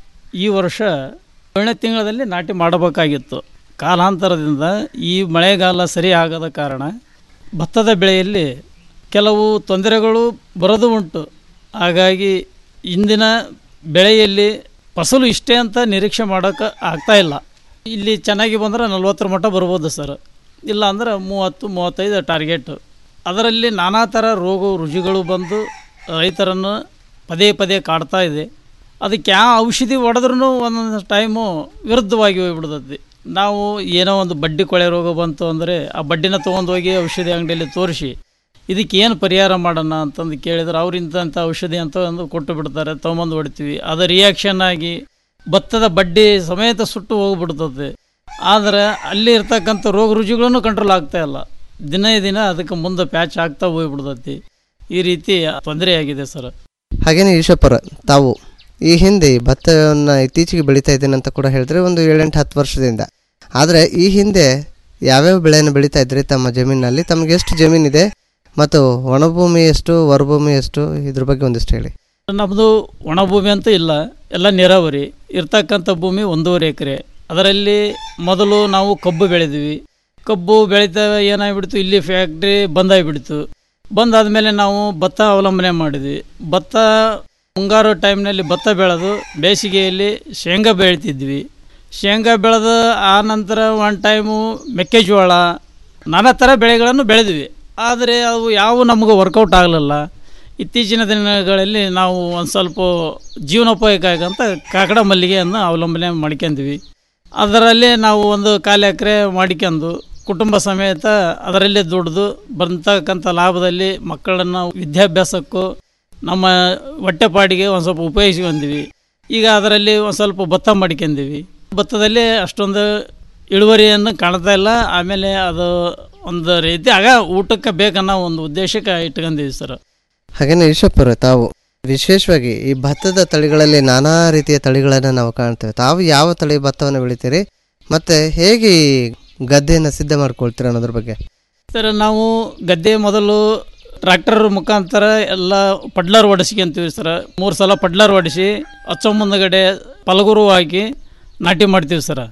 ಈ ವರ್ಷ ಏಳನೇ ತಿಂಗಳಲ್ಲಿ ನಾಟಿ ಮಾಡಬೇಕಾಗಿತ್ತು ಕಾಲಾಂತರದಿಂದ ಈ ಮಳೆಗಾಲ ಸರಿ ಆಗದ ಕಾರಣ ಭತ್ತದ ಬೆಳೆಯಲ್ಲಿ ಕೆಲವು ತೊಂದರೆಗಳು ಬರೋದು ಉಂಟು ಹಾಗಾಗಿ ಇಂದಿನ ಬೆಳೆಯಲ್ಲಿ ಫಸಲು ಇಷ್ಟೇ ಅಂತ ನಿರೀಕ್ಷೆ ಮಾಡೋಕ್ಕೆ ಆಗ್ತಾ ಇಲ್ಲ ಇಲ್ಲಿ ಚೆನ್ನಾಗಿ ಬಂದರೆ ನಲ್ವತ್ತರ ಮಟ್ಟ ಬರ್ಬೋದು ಸರ್ ಇಲ್ಲ ಅಂದ್ರೆ ಮೂವತ್ತು ಮೂವತ್ತೈದು ಟಾರ್ಗೆಟ್ ಅದರಲ್ಲಿ ನಾನಾ ಥರ ರೋಗ ರುಜಿಗಳು ಬಂದು ರೈತರನ್ನು ಪದೇ ಪದೇ ಕಾಡ್ತಾ ಇದೆ ಅದಕ್ಕೆ ಯಾವ ಔಷಧಿ ಹೊಡೆದ್ರೂ ಒಂದೊಂದು ಟೈಮು ವಿರುದ್ಧವಾಗಿ ಹೋಗ್ಬಿಡ್ತೈತಿ ನಾವು ಏನೋ ಒಂದು ಬಡ್ಡಿ ಕೊಳೆ ರೋಗ ಬಂತು ಅಂದರೆ ಆ ಬಡ್ಡಿನ ತೊಗೊಂಡು ಹೋಗಿ ಔಷಧಿ ಅಂಗಡಿಯಲ್ಲಿ ತೋರಿಸಿ ಇದಕ್ಕೆ ಏನು ಪರಿಹಾರ ಮಾಡೋಣ ಅಂತಂದು ಕೇಳಿದ್ರೆ ಅವ್ರು ಇಂಥ ಔಷಧಿ ಅಂತ ಒಂದು ಕೊಟ್ಟು ಬಿಡ್ತಾರೆ ತೊಗೊಂಬಂದು ಹೊಡಿತೀವಿ ಅದು ರಿಯಾಕ್ಷನ್ ಆಗಿ ಭತ್ತದ ಬಡ್ಡಿ ಸಮೇತ ಸುಟ್ಟು ಹೋಗ್ಬಿಡ್ತದೆ ಆದರೆ ಅಲ್ಲಿ ಇರ್ತಕ್ಕಂಥ ರೋಗ ರುಜಿಗಳನ್ನು ಕಂಟ್ರೋಲ್ ಆಗ್ತಾ ಇಲ್ಲ ದಿನೇ ದಿನ ಅದಕ್ಕೆ ಮುಂದೆ ಪ್ಯಾಚ್ ಆಗ್ತಾ ಹೋಗ್ಬಿಡ್ತೈತಿ ಈ ರೀತಿ ತೊಂದರೆ ಆಗಿದೆ ಸರ್ ಹಾಗೇನೆ ಈಶಪ್ಪರ ತಾವು ಈ ಹಿಂದೆ ಈ ಭತ್ತವನ್ನು ಇತ್ತೀಚೆಗೆ ಬೆಳೀತಾ ಇದ್ದೇನೆ ಅಂತ ಕೂಡ ಹೇಳಿದ್ರೆ ಒಂದು ಏಳೆಂಟು ಹತ್ತು ವರ್ಷದಿಂದ ಆದರೆ ಈ ಹಿಂದೆ ಯಾವ್ಯಾವ ಬೆಳೆಯನ್ನು ಬೆಳೀತಾ ಇದ್ರಿ ತಮ್ಮ ಜಮೀನಿನಲ್ಲಿ ತಮಗೆ ಎಷ್ಟು ಜಮೀನಿದೆ ಮತ್ತು ಒಣಭೂಮಿ ಎಷ್ಟು ಹೊರಭೂಮಿ ಎಷ್ಟು ಇದ್ರ ಬಗ್ಗೆ ಒಂದಿಷ್ಟು ಹೇಳಿ ನಮ್ಮದು ಒಣ ಭೂಮಿ ಅಂತ ಇಲ್ಲ ಎಲ್ಲ ನೀರಾವರಿ ಇರ್ತಕ್ಕಂಥ ಭೂಮಿ ಒಂದೂವರೆ ಎಕರೆ ಅದರಲ್ಲಿ ಮೊದಲು ನಾವು ಕಬ್ಬು ಬೆಳೆದ್ವಿ ಕಬ್ಬು ಬೆಳೀತಾ ಏನಾಗ್ಬಿಡ್ತು ಇಲ್ಲಿ ಫ್ಯಾಕ್ಟ್ರಿ ಬಂದಾಗಿಬಿಡ್ತು ಬಂದಾದಮೇಲೆ ನಾವು ಭತ್ತ ಅವಲಂಬನೆ ಮಾಡಿದ್ವಿ ಭತ್ತ ಮುಂಗಾರು ಟೈಮ್ನಲ್ಲಿ ಭತ್ತ ಬೆಳೆದು ಬೇಸಿಗೆಯಲ್ಲಿ ಶೇಂಗಾ ಬೆಳಿತಿದ್ವಿ ಶೇಂಗಾ ಬೆಳೆದು ಆ ನಂತರ ಒನ್ ಟೈಮು ಮೆಕ್ಕೆಜೋಳ ನಾನಾ ಥರ ಬೆಳೆಗಳನ್ನು ಬೆಳೆದ್ವಿ ಆದರೆ ಅವು ಯಾವ ನಮಗೆ ವರ್ಕೌಟ್ ಆಗಲಿಲ್ಲ ಇತ್ತೀಚಿನ ದಿನಗಳಲ್ಲಿ ನಾವು ಒಂದು ಸ್ವಲ್ಪ ಜೀವನೋಪಾಯಕ್ಕಾಗಿ ಅಂತ ಕಾಕಡ ಮಲ್ಲಿಗೆಯನ್ನು ಅವಲಂಬನೆ ಮಾಡ್ಕೊಂಡ್ವಿ ಅದರಲ್ಲಿ ನಾವು ಒಂದು ಕಾಲು ಎಕರೆ ಮಾಡ್ಕೊಂಡು ಕುಟುಂಬ ಸಮೇತ ಅದರಲ್ಲೇ ದುಡಿದು ಬರ್ತಕ್ಕಂಥ ಲಾಭದಲ್ಲಿ ಮಕ್ಕಳನ್ನು ವಿದ್ಯಾಭ್ಯಾಸಕ್ಕೂ ನಮ್ಮ ಹೊಟ್ಟೆಪಾಡಿಗೆ ಒಂದು ಸ್ವಲ್ಪ ಉಪಯೋಗಿಸ್ಕೊಂಡ್ವಿ ಈಗ ಅದರಲ್ಲಿ ಒಂದು ಸ್ವಲ್ಪ ಭತ್ತ ಮಾಡ್ಕೊಂಡ್ವಿ ಭತ್ತದಲ್ಲಿ ಅಷ್ಟೊಂದು ಇಳುವರಿಯನ್ನು ಕಾಣ್ತಾ ಇಲ್ಲ ಆಮೇಲೆ ಅದು ಒಂದು ರೀತಿ ಆಗ ಊಟಕ್ಕೆ ಬೇಕನ್ನೋ ಒಂದು ಉದ್ದೇಶಕ್ಕೆ ಇಟ್ಕೊಂಡಿದ್ವಿ ಸರ್ ಹಾಗೇನೆ ಈಶಪ್ಪರ ತಾವು ವಿಶೇಷವಾಗಿ ಈ ಭತ್ತದ ತಳಿಗಳಲ್ಲಿ ನಾನಾ ರೀತಿಯ ತಳಿಗಳನ್ನು ನಾವು ಕಾಣ್ತೇವೆ ತಾವು ಯಾವ ತಳಿ ಭತ್ತವನ್ನು ಬೆಳಿತೀರಿ ಮತ್ತು ಹೇಗೆ ಈ ಗದ್ದೆಯನ್ನು ಸಿದ್ಧ ಮಾಡ್ಕೊಳ್ತೀರ ಅನ್ನೋದ್ರ ಬಗ್ಗೆ ಸರ್ ನಾವು ಗದ್ದೆ ಮೊದಲು ಟ್ರ್ಯಾಕ್ಟರ್ ಮುಖಾಂತರ ಎಲ್ಲ ಪಡ್ಲರ್ ಹೊಡಿಸ್ಕೊಂತೀವಿ ಸರ್ ಮೂರು ಸಲ ಪಡ್ಲರ್ ಹೊಡಿಸಿ ಹಚ್ಚೋ ಮುಂದಗಡೆ ಪಲಗುರು ಹಾಕಿ ನಾಟಿ ಮಾಡ್ತೀವಿ ಸರ್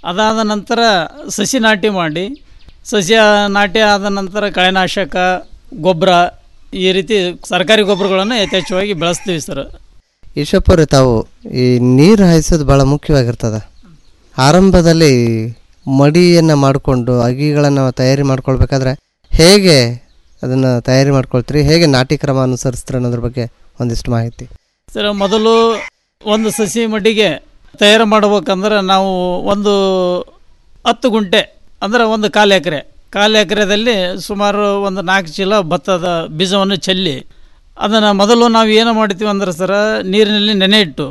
ಅದಾದ ನಂತರ ಸಸಿ ನಾಟಿ ಮಾಡಿ ಸಸ್ಯ ನಾಟಿ ಆದ ನಂತರ ಕಳೆನಾಶಕ ಗೊಬ್ಬರ ಈ ರೀತಿ ಸರ್ಕಾರಿ ಗೊಬ್ಬರಗಳನ್ನು ಯಥೇಚ್ಛವಾಗಿ ಬೆಳೆಸ್ತೀವಿ ಸರ್ ಈಶಪ್ಪ ಅವ್ರೆ ತಾವು ಈ ನೀರು ಹಾಯಿಸೋದು ಭಾಳ ಮುಖ್ಯವಾಗಿರ್ತದೆ ಆರಂಭದಲ್ಲಿ ಮಡಿಯನ್ನು ಮಾಡಿಕೊಂಡು ಅಗಿಗಳನ್ನು ತಯಾರಿ ಮಾಡ್ಕೊಳ್ಬೇಕಾದ್ರೆ ಹೇಗೆ ಅದನ್ನು ತಯಾರಿ ಮಾಡ್ಕೊಳ್ತೀರಿ ಹೇಗೆ ನಾಟಿ ಕ್ರಮ ಅನುಸರಿಸ್ತೀರಿ ಅನ್ನೋದ್ರ ಬಗ್ಗೆ ಒಂದಿಷ್ಟು ಮಾಹಿತಿ ಸರ್ ಮೊದಲು ಒಂದು ಸಸಿ ಮಡ್ಡಿಗೆ ತಯಾರು ಮಾಡ್ಬೇಕಂದ್ರೆ ನಾವು ಒಂದು ಹತ್ತು ಗುಂಟೆ ಅಂದರೆ ಒಂದು ಕಾಲು ಎಕರೆ ಕಾಲು ಎಕರೆದಲ್ಲಿ ಸುಮಾರು ಒಂದು ನಾಲ್ಕು ಚೀಲ ಭತ್ತದ ಬೀಜವನ್ನು ಚೆಲ್ಲಿ ಅದನ್ನು ಮೊದಲು ನಾವು ಏನು ಮಾಡ್ತೀವಿ ಅಂದ್ರೆ ಸರ ನೀರಿನಲ್ಲಿ ನೆನೆ ಇಟ್ಟು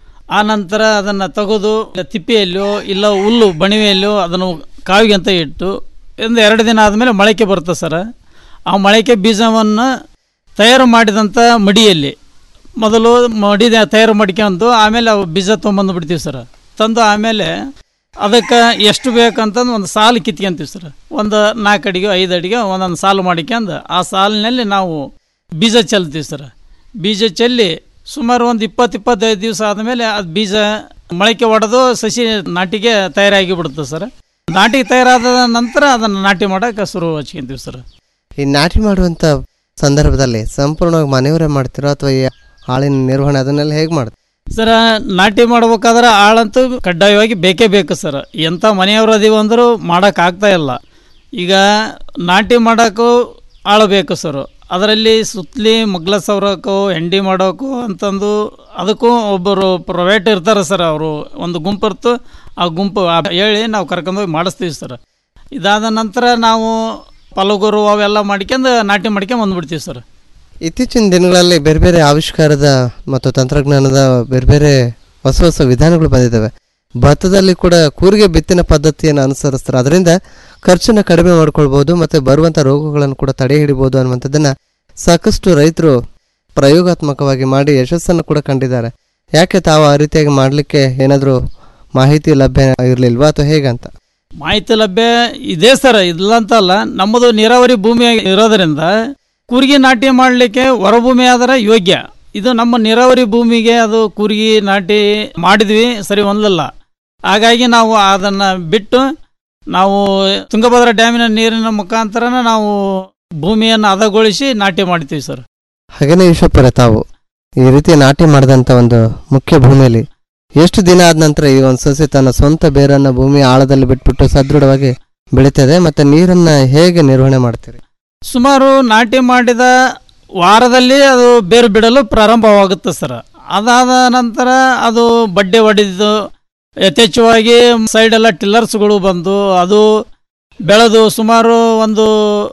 ಆ ನಂತರ ಅದನ್ನು ತೆಗೆದು ತಿಪ್ಪೆಯಲ್ಲೋ ಇಲ್ಲ ಹುಲ್ಲು ಬಣಿವೆಯಲ್ಲೋ ಅದನ್ನು ಕಾವಿಗೆ ಅಂತ ಇಟ್ಟು ಒಂದು ಎರಡು ದಿನ ಆದಮೇಲೆ ಮೊಳಕೆ ಬರುತ್ತೆ ಸರ ಆ ಮೊಳಕೆ ಬೀಜವನ್ನು ತಯಾರು ಮಾಡಿದಂಥ ಮಡಿಯಲ್ಲಿ ಮೊದಲು ಮಡಿ ತಯಾರು ಮಾಡ್ಕೊಂಡು ಆಮೇಲೆ ಅವು ಬೀಜ ತೊಗೊಂಬಂದು ಬಿಡ್ತೀವಿ ಸರ್ ತಂದು ಆಮೇಲೆ ಅದಕ್ಕೆ ಎಷ್ಟು ಬೇಕಂತಂದು ಒಂದು ಸಾಲು ಕಿತ್ಕೊಂತೀವಿ ಸರ್ ಒಂದು ನಾಲ್ಕು ಅಡಿಗೆ ಐದು ಅಡಿಗೆ ಒಂದೊಂದು ಸಾಲು ಮಾಡ್ಕೊಂಡು ಆ ಸಾಲಿನಲ್ಲಿ ನಾವು ಬೀಜ ಚೆಲ್ತೀವಿ ಸರ್ ಬೀಜ ಚೆಲ್ಲಿ ಸುಮಾರು ಒಂದು ಇಪ್ಪತ್ತು ಇಪ್ಪತ್ತೈದು ದಿವಸ ಆದಮೇಲೆ ಅದು ಬೀಜ ಮೊಳಕೆ ಒಡೆದು ಸಸಿ ನಾಟಿಗೆ ತಯಾರಾಗಿ ಬಿಡುತ್ತೆ ಸರ್ ನಾಟಿಗೆ ತಯಾರಾದ ನಂತರ ಅದನ್ನು ನಾಟಿ ಮಾಡೋಕೆ ಶುರು ಹಚ್ಕೊಂತೀವಿ ಸರ್ ಈ ನಾಟಿ ಮಾಡುವಂಥ ಸಂದರ್ಭದಲ್ಲಿ ಸಂಪೂರ್ಣವಾಗಿ ಮನೆಯವರೇ ಮಾಡ್ತೀರೋ ಅಥವಾ ಈ ಆಳಿನ ನಿರ್ವಹಣೆ ಅದನ್ನೆಲ್ಲ ಹೇಗೆ ಮಾಡ್ತೀರಿ ಸರ ನಾಟಿ ಮಾಡ್ಬೇಕಾದ್ರೆ ಆಳಂತೂ ಕಡ್ಡಾಯವಾಗಿ ಬೇಕೇ ಬೇಕು ಸರ್ ಎಂಥ ಮನೆಯವರು ಅದೀವಿ ಅಂದರೂ ಮಾಡೋಕ್ಕಾಗ್ತಾ ಇಲ್ಲ ಈಗ ನಾಟಿ ಮಾಡೋಕ್ಕೂ ಆಳು ಬೇಕು ಸರ್ ಅದರಲ್ಲಿ ಸುತ್ತಲಿ ಮಗ್ಲ ಸವರಕ್ಕೋ ಹೆಂಡಿ ಮಾಡೋಕ್ಕೋ ಅಂತಂದು ಅದಕ್ಕೂ ಒಬ್ಬರು ಪ್ರೈವೇಟ್ ಇರ್ತಾರೆ ಸರ್ ಅವರು ಒಂದು ಗುಂಪು ಇರ್ತು ಆ ಗುಂಪು ಆ ಹೇಳಿ ನಾವು ಕರ್ಕೊಂಡೋಗಿ ಮಾಡಿಸ್ತೀವಿ ಸರ್ ಇದಾದ ನಂತರ ನಾವು ಪಲಗುರು ಅವೆಲ್ಲ ಮಾಡ್ಕೊಂಡು ನಾಟಿ ಮಾಡ್ಕೊಂಡು ಬಂದ್ಬಿಡ್ತೀವಿ ಸರ್ ಇತ್ತೀಚಿನ ದಿನಗಳಲ್ಲಿ ಬೇರೆ ಬೇರೆ ಆವಿಷ್ಕಾರದ ಮತ್ತು ತಂತ್ರಜ್ಞಾನದ ಬೇರೆ ಬೇರೆ ಹೊಸ ಹೊಸ ವಿಧಾನಗಳು ಬಂದಿದ್ದಾವೆ ಭತ್ತದಲ್ಲಿ ಕೂಡ ಕೂರಿಗೆ ಬಿತ್ತಿನ ಪದ್ಧತಿಯನ್ನು ಅನುಸರಿಸ್ತಾರೆ ಅದರಿಂದ ಖರ್ಚನ್ನು ಕಡಿಮೆ ಮಾಡ್ಕೊಳ್ಬೋದು ಮತ್ತು ಬರುವಂಥ ರೋಗಗಳನ್ನು ಕೂಡ ತಡೆ ಹಿಡಿಬೋದು ಅನ್ನುವಂಥದ್ದನ್ನು ಸಾಕಷ್ಟು ರೈತರು ಪ್ರಯೋಗಾತ್ಮಕವಾಗಿ ಮಾಡಿ ಯಶಸ್ಸನ್ನು ಕೂಡ ಕಂಡಿದ್ದಾರೆ ಯಾಕೆ ತಾವು ಆ ರೀತಿಯಾಗಿ ಮಾಡಲಿಕ್ಕೆ ಏನಾದರೂ ಮಾಹಿತಿ ಲಭ್ಯ ಇರಲಿಲ್ವಾ ಅಥವಾ ಹೇಗಂತ ಮಾಹಿತಿ ಲಭ್ಯ ಇದೆ ಸರ್ ಇಲ್ಲ ಅಂತ ಅಲ್ಲ ನಮ್ಮದು ನೀರಾವರಿ ಭೂಮಿ ಇರೋದರಿಂದ ಕೂರ್ಗಿ ನಾಟಿ ಮಾಡಲಿಕ್ಕೆ ಹೊರಭೂಮಿ ಆದರೆ ಯೋಗ್ಯ ಇದು ನಮ್ಮ ನೀರಾವರಿ ಭೂಮಿಗೆ ಅದು ಕೂರ್ಗಿ ನಾಟಿ ಮಾಡಿದ್ವಿ ಸರಿ ಒಂದಲ್ಲ ಹಾಗಾಗಿ ನಾವು ಅದನ್ನು ಬಿಟ್ಟು ನಾವು ತುಂಗಭದ್ರಾ ಡ್ಯಾಮಿನ ನೀರಿನ ಮುಖಾಂತರನ ನಾವು ಭೂಮಿಯನ್ನು ಹದಗೊಳಿಸಿ ನಾಟಿ ಮಾಡ್ತೀವಿ ಸರ್ ಹಾಗೇನೇ ಈಶ್ವಪ್ಪರೇ ತಾವು ಈ ರೀತಿ ನಾಟಿ ಮಾಡಿದಂಥ ಒಂದು ಮುಖ್ಯ ಭೂಮಿಯಲ್ಲಿ ಎಷ್ಟು ದಿನ ಆದ ನಂತರ ಈ ಒಂದು ಸಸ್ಯ ತನ್ನ ಸ್ವಂತ ಬೇರನ್ನು ಭೂಮಿ ಆಳದಲ್ಲಿ ಬಿಟ್ಬಿಟ್ಟು ಸದೃಢವಾಗಿ ಬೆಳೀತದೆ ಮತ್ತು ನೀರನ್ನು ಹೇಗೆ ನಿರ್ವಹಣೆ ಮಾಡ್ತೀರಿ ಸುಮಾರು ನಾಟಿ ಮಾಡಿದ ವಾರದಲ್ಲಿ ಅದು ಬೇರು ಬಿಡಲು ಪ್ರಾರಂಭವಾಗುತ್ತೆ ಸರ್ ಅದಾದ ನಂತರ ಅದು ಬಡ್ಡೆ ಹೊಡೆದು ಯಥೇಚ್ಛವಾಗಿ ಸೈಡೆಲ್ಲ ಟಿಲ್ಲರ್ಸ್ಗಳು ಬಂದು ಅದು ಬೆಳೆದು ಸುಮಾರು ಒಂದು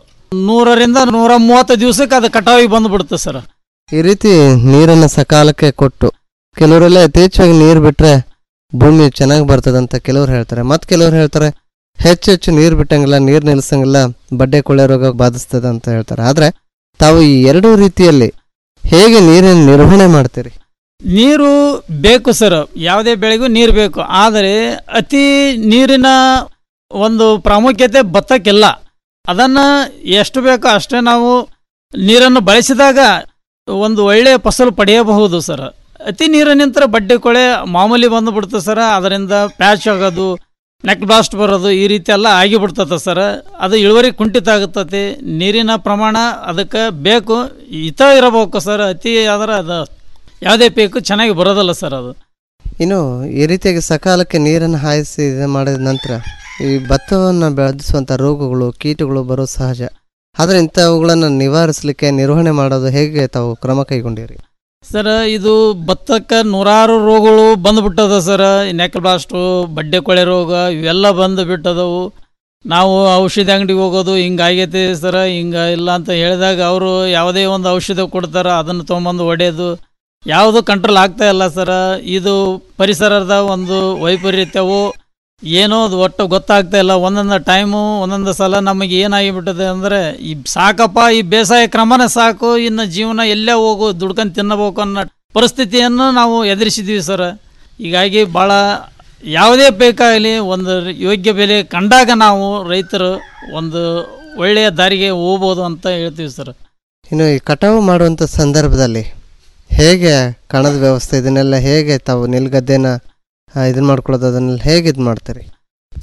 ನೂರರಿಂದ ನೂರ ಮೂವತ್ತು ದಿವಸಕ್ಕೆ ಅದು ಕಟಾವಿಗೆ ಬಂದುಬಿಡುತ್ತೆ ಸರ್ ಈ ರೀತಿ ನೀರನ್ನು ಸಕಾಲಕ್ಕೆ ಕೊಟ್ಟು ಕೆಲವರೆಲ್ಲ ಯಥೇಚ್ಛವಾಗಿ ನೀರು ಬಿಟ್ಟರೆ ಭೂಮಿ ಚೆನ್ನಾಗಿ ಬರ್ತದಂತ ಕೆಲವ್ರು ಹೇಳ್ತಾರೆ ಮತ್ತು ಕೆಲವ್ರು ಹೇಳ್ತಾರೆ ಹೆಚ್ಚು ಹೆಚ್ಚು ನೀರು ಬಿಟ್ಟಂಗಿಲ್ಲ ನೀರು ನಿಲ್ಲಿಸಂಗಿಲ್ಲ ಬಡ್ಡೆ ಕೊಳೆ ರೋಗ ಬಾಧಿಸ್ತದೆ ಅಂತ ಹೇಳ್ತಾರೆ ಆದರೆ ತಾವು ಈ ಎರಡೂ ರೀತಿಯಲ್ಲಿ ಹೇಗೆ ನೀರಿನ ನಿರ್ವಹಣೆ ಮಾಡ್ತೀರಿ ನೀರು ಬೇಕು ಸರ್ ಯಾವುದೇ ಬೆಳೆಗೂ ನೀರು ಬೇಕು ಆದರೆ ಅತಿ ನೀರಿನ ಒಂದು ಪ್ರಾಮುಖ್ಯತೆ ಭತ್ತಕ್ಕಿಲ್ಲ ಅದನ್ನು ಎಷ್ಟು ಬೇಕೋ ಅಷ್ಟೇ ನಾವು ನೀರನ್ನು ಬಳಸಿದಾಗ ಒಂದು ಒಳ್ಳೆಯ ಫಸಲು ಪಡೆಯಬಹುದು ಸರ್ ಅತಿ ನೀರು ನಿಂತರ ಬಡ್ಡೆ ಕೊಳೆ ಮಾಮೂಲಿ ಬಂದುಬಿಡ್ತದೆ ಸರ್ ಅದರಿಂದ ಪ್ಯಾಚ್ ಆಗೋದು ನೆಕ್ ಬ್ಲಾಸ್ಟ್ ಬರೋದು ಈ ರೀತಿ ಎಲ್ಲ ಆಗಿಬಿಡ್ತದೆ ಸರ್ ಅದು ಇಳುವರಿ ಕುಂಠಿತ ಆಗುತ್ತದೆ ನೀರಿನ ಪ್ರಮಾಣ ಅದಕ್ಕೆ ಬೇಕು ಹಿತ ಇರಬೇಕು ಸರ್ ಅತಿ ಆದ್ರೆ ಅದು ಯಾವುದೇ ಪೀಕು ಚೆನ್ನಾಗಿ ಬರೋದಲ್ಲ ಸರ್ ಅದು ಇನ್ನು ಈ ರೀತಿಯಾಗಿ ಸಕಾಲಕ್ಕೆ ನೀರನ್ನು ಹಾಯಿಸಿ ಇದು ಮಾಡಿದ ನಂತರ ಈ ಭತ್ತವನ್ನು ಬೆಳೆಸುವಂಥ ರೋಗಗಳು ಕೀಟಗಳು ಬರೋದು ಸಹಜ ಆದರೆ ಇಂಥವುಗಳನ್ನು ನಿವಾರಿಸಲಿಕ್ಕೆ ನಿರ್ವಹಣೆ ಮಾಡೋದು ಹೇಗೆ ತಾವು ಕ್ರಮ ಕೈಗೊಂಡಿರಿ ಸರ್ ಇದು ಭತ್ತಕ್ಕೆ ನೂರಾರು ರೋಗಗಳು ಬಂದುಬಿಟ್ಟದ ಸರ್ ನೆಕ್ ಬ್ಲಾಸ್ಟು ಬಡ್ಡೆ ಕೊಳೆ ರೋಗ ಇವೆಲ್ಲ ಬಂದು ಬಿಟ್ಟದವು ನಾವು ಔಷಧಿ ಅಂಗಡಿಗೆ ಹೋಗೋದು ಹಿಂಗಾಗೈತೆ ಸರ ಹಿಂಗೆ ಇಲ್ಲ ಅಂತ ಹೇಳಿದಾಗ ಅವರು ಯಾವುದೇ ಒಂದು ಔಷಧ ಕೊಡ್ತಾರೆ ಅದನ್ನು ತೊಗೊಂಬಂದು ಹೊಡೆಯೋದು ಯಾವುದು ಕಂಟ್ರೋಲ್ ಆಗ್ತಾ ಇಲ್ಲ ಸರ ಇದು ಪರಿಸರದ ಒಂದು ವೈಪರೀತ್ಯವು ಏನೋ ಅದು ಒಟ್ಟು ಗೊತ್ತಾಗ್ತಾ ಇಲ್ಲ ಒಂದೊಂದು ಟೈಮು ಒಂದೊಂದು ಸಲ ನಮಗೆ ಏನಾಗಿಬಿಟ್ಟದೆ ಅಂದರೆ ಈ ಸಾಕಪ್ಪ ಈ ಬೇಸಾಯ ಕ್ರಮನೇ ಸಾಕು ಇನ್ನು ಜೀವನ ಎಲ್ಲೇ ಹೋಗು ದುಡ್ಕೊಂಡು ತಿನ್ನಬೇಕು ಅನ್ನೋ ಪರಿಸ್ಥಿತಿಯನ್ನು ನಾವು ಎದುರಿಸಿದ್ದೀವಿ ಸರ್ ಹೀಗಾಗಿ ಭಾಳ ಯಾವುದೇ ಬೇಕಾಗಲಿ ಒಂದು ಯೋಗ್ಯ ಬೆಲೆ ಕಂಡಾಗ ನಾವು ರೈತರು ಒಂದು ಒಳ್ಳೆಯ ದಾರಿಗೆ ಹೋಗ್ಬೋದು ಅಂತ ಹೇಳ್ತೀವಿ ಸರ್ ಇನ್ನು ಈ ಕಟಾವು ಮಾಡುವಂಥ ಸಂದರ್ಭದಲ್ಲಿ ಹೇಗೆ ಕಣದ ವ್ಯವಸ್ಥೆ ಇದನ್ನೆಲ್ಲ ಹೇಗೆ ತಾವು ನಿಲ್ಗದ್ದೆನ ಇದನ್ನು ಮಾಡ್ಕೊಳ್ಳೋದು ಅದನ್ನೆಲ್ಲ ಹೇಗೆ ಇದು ಮಾಡ್ತೀರಿ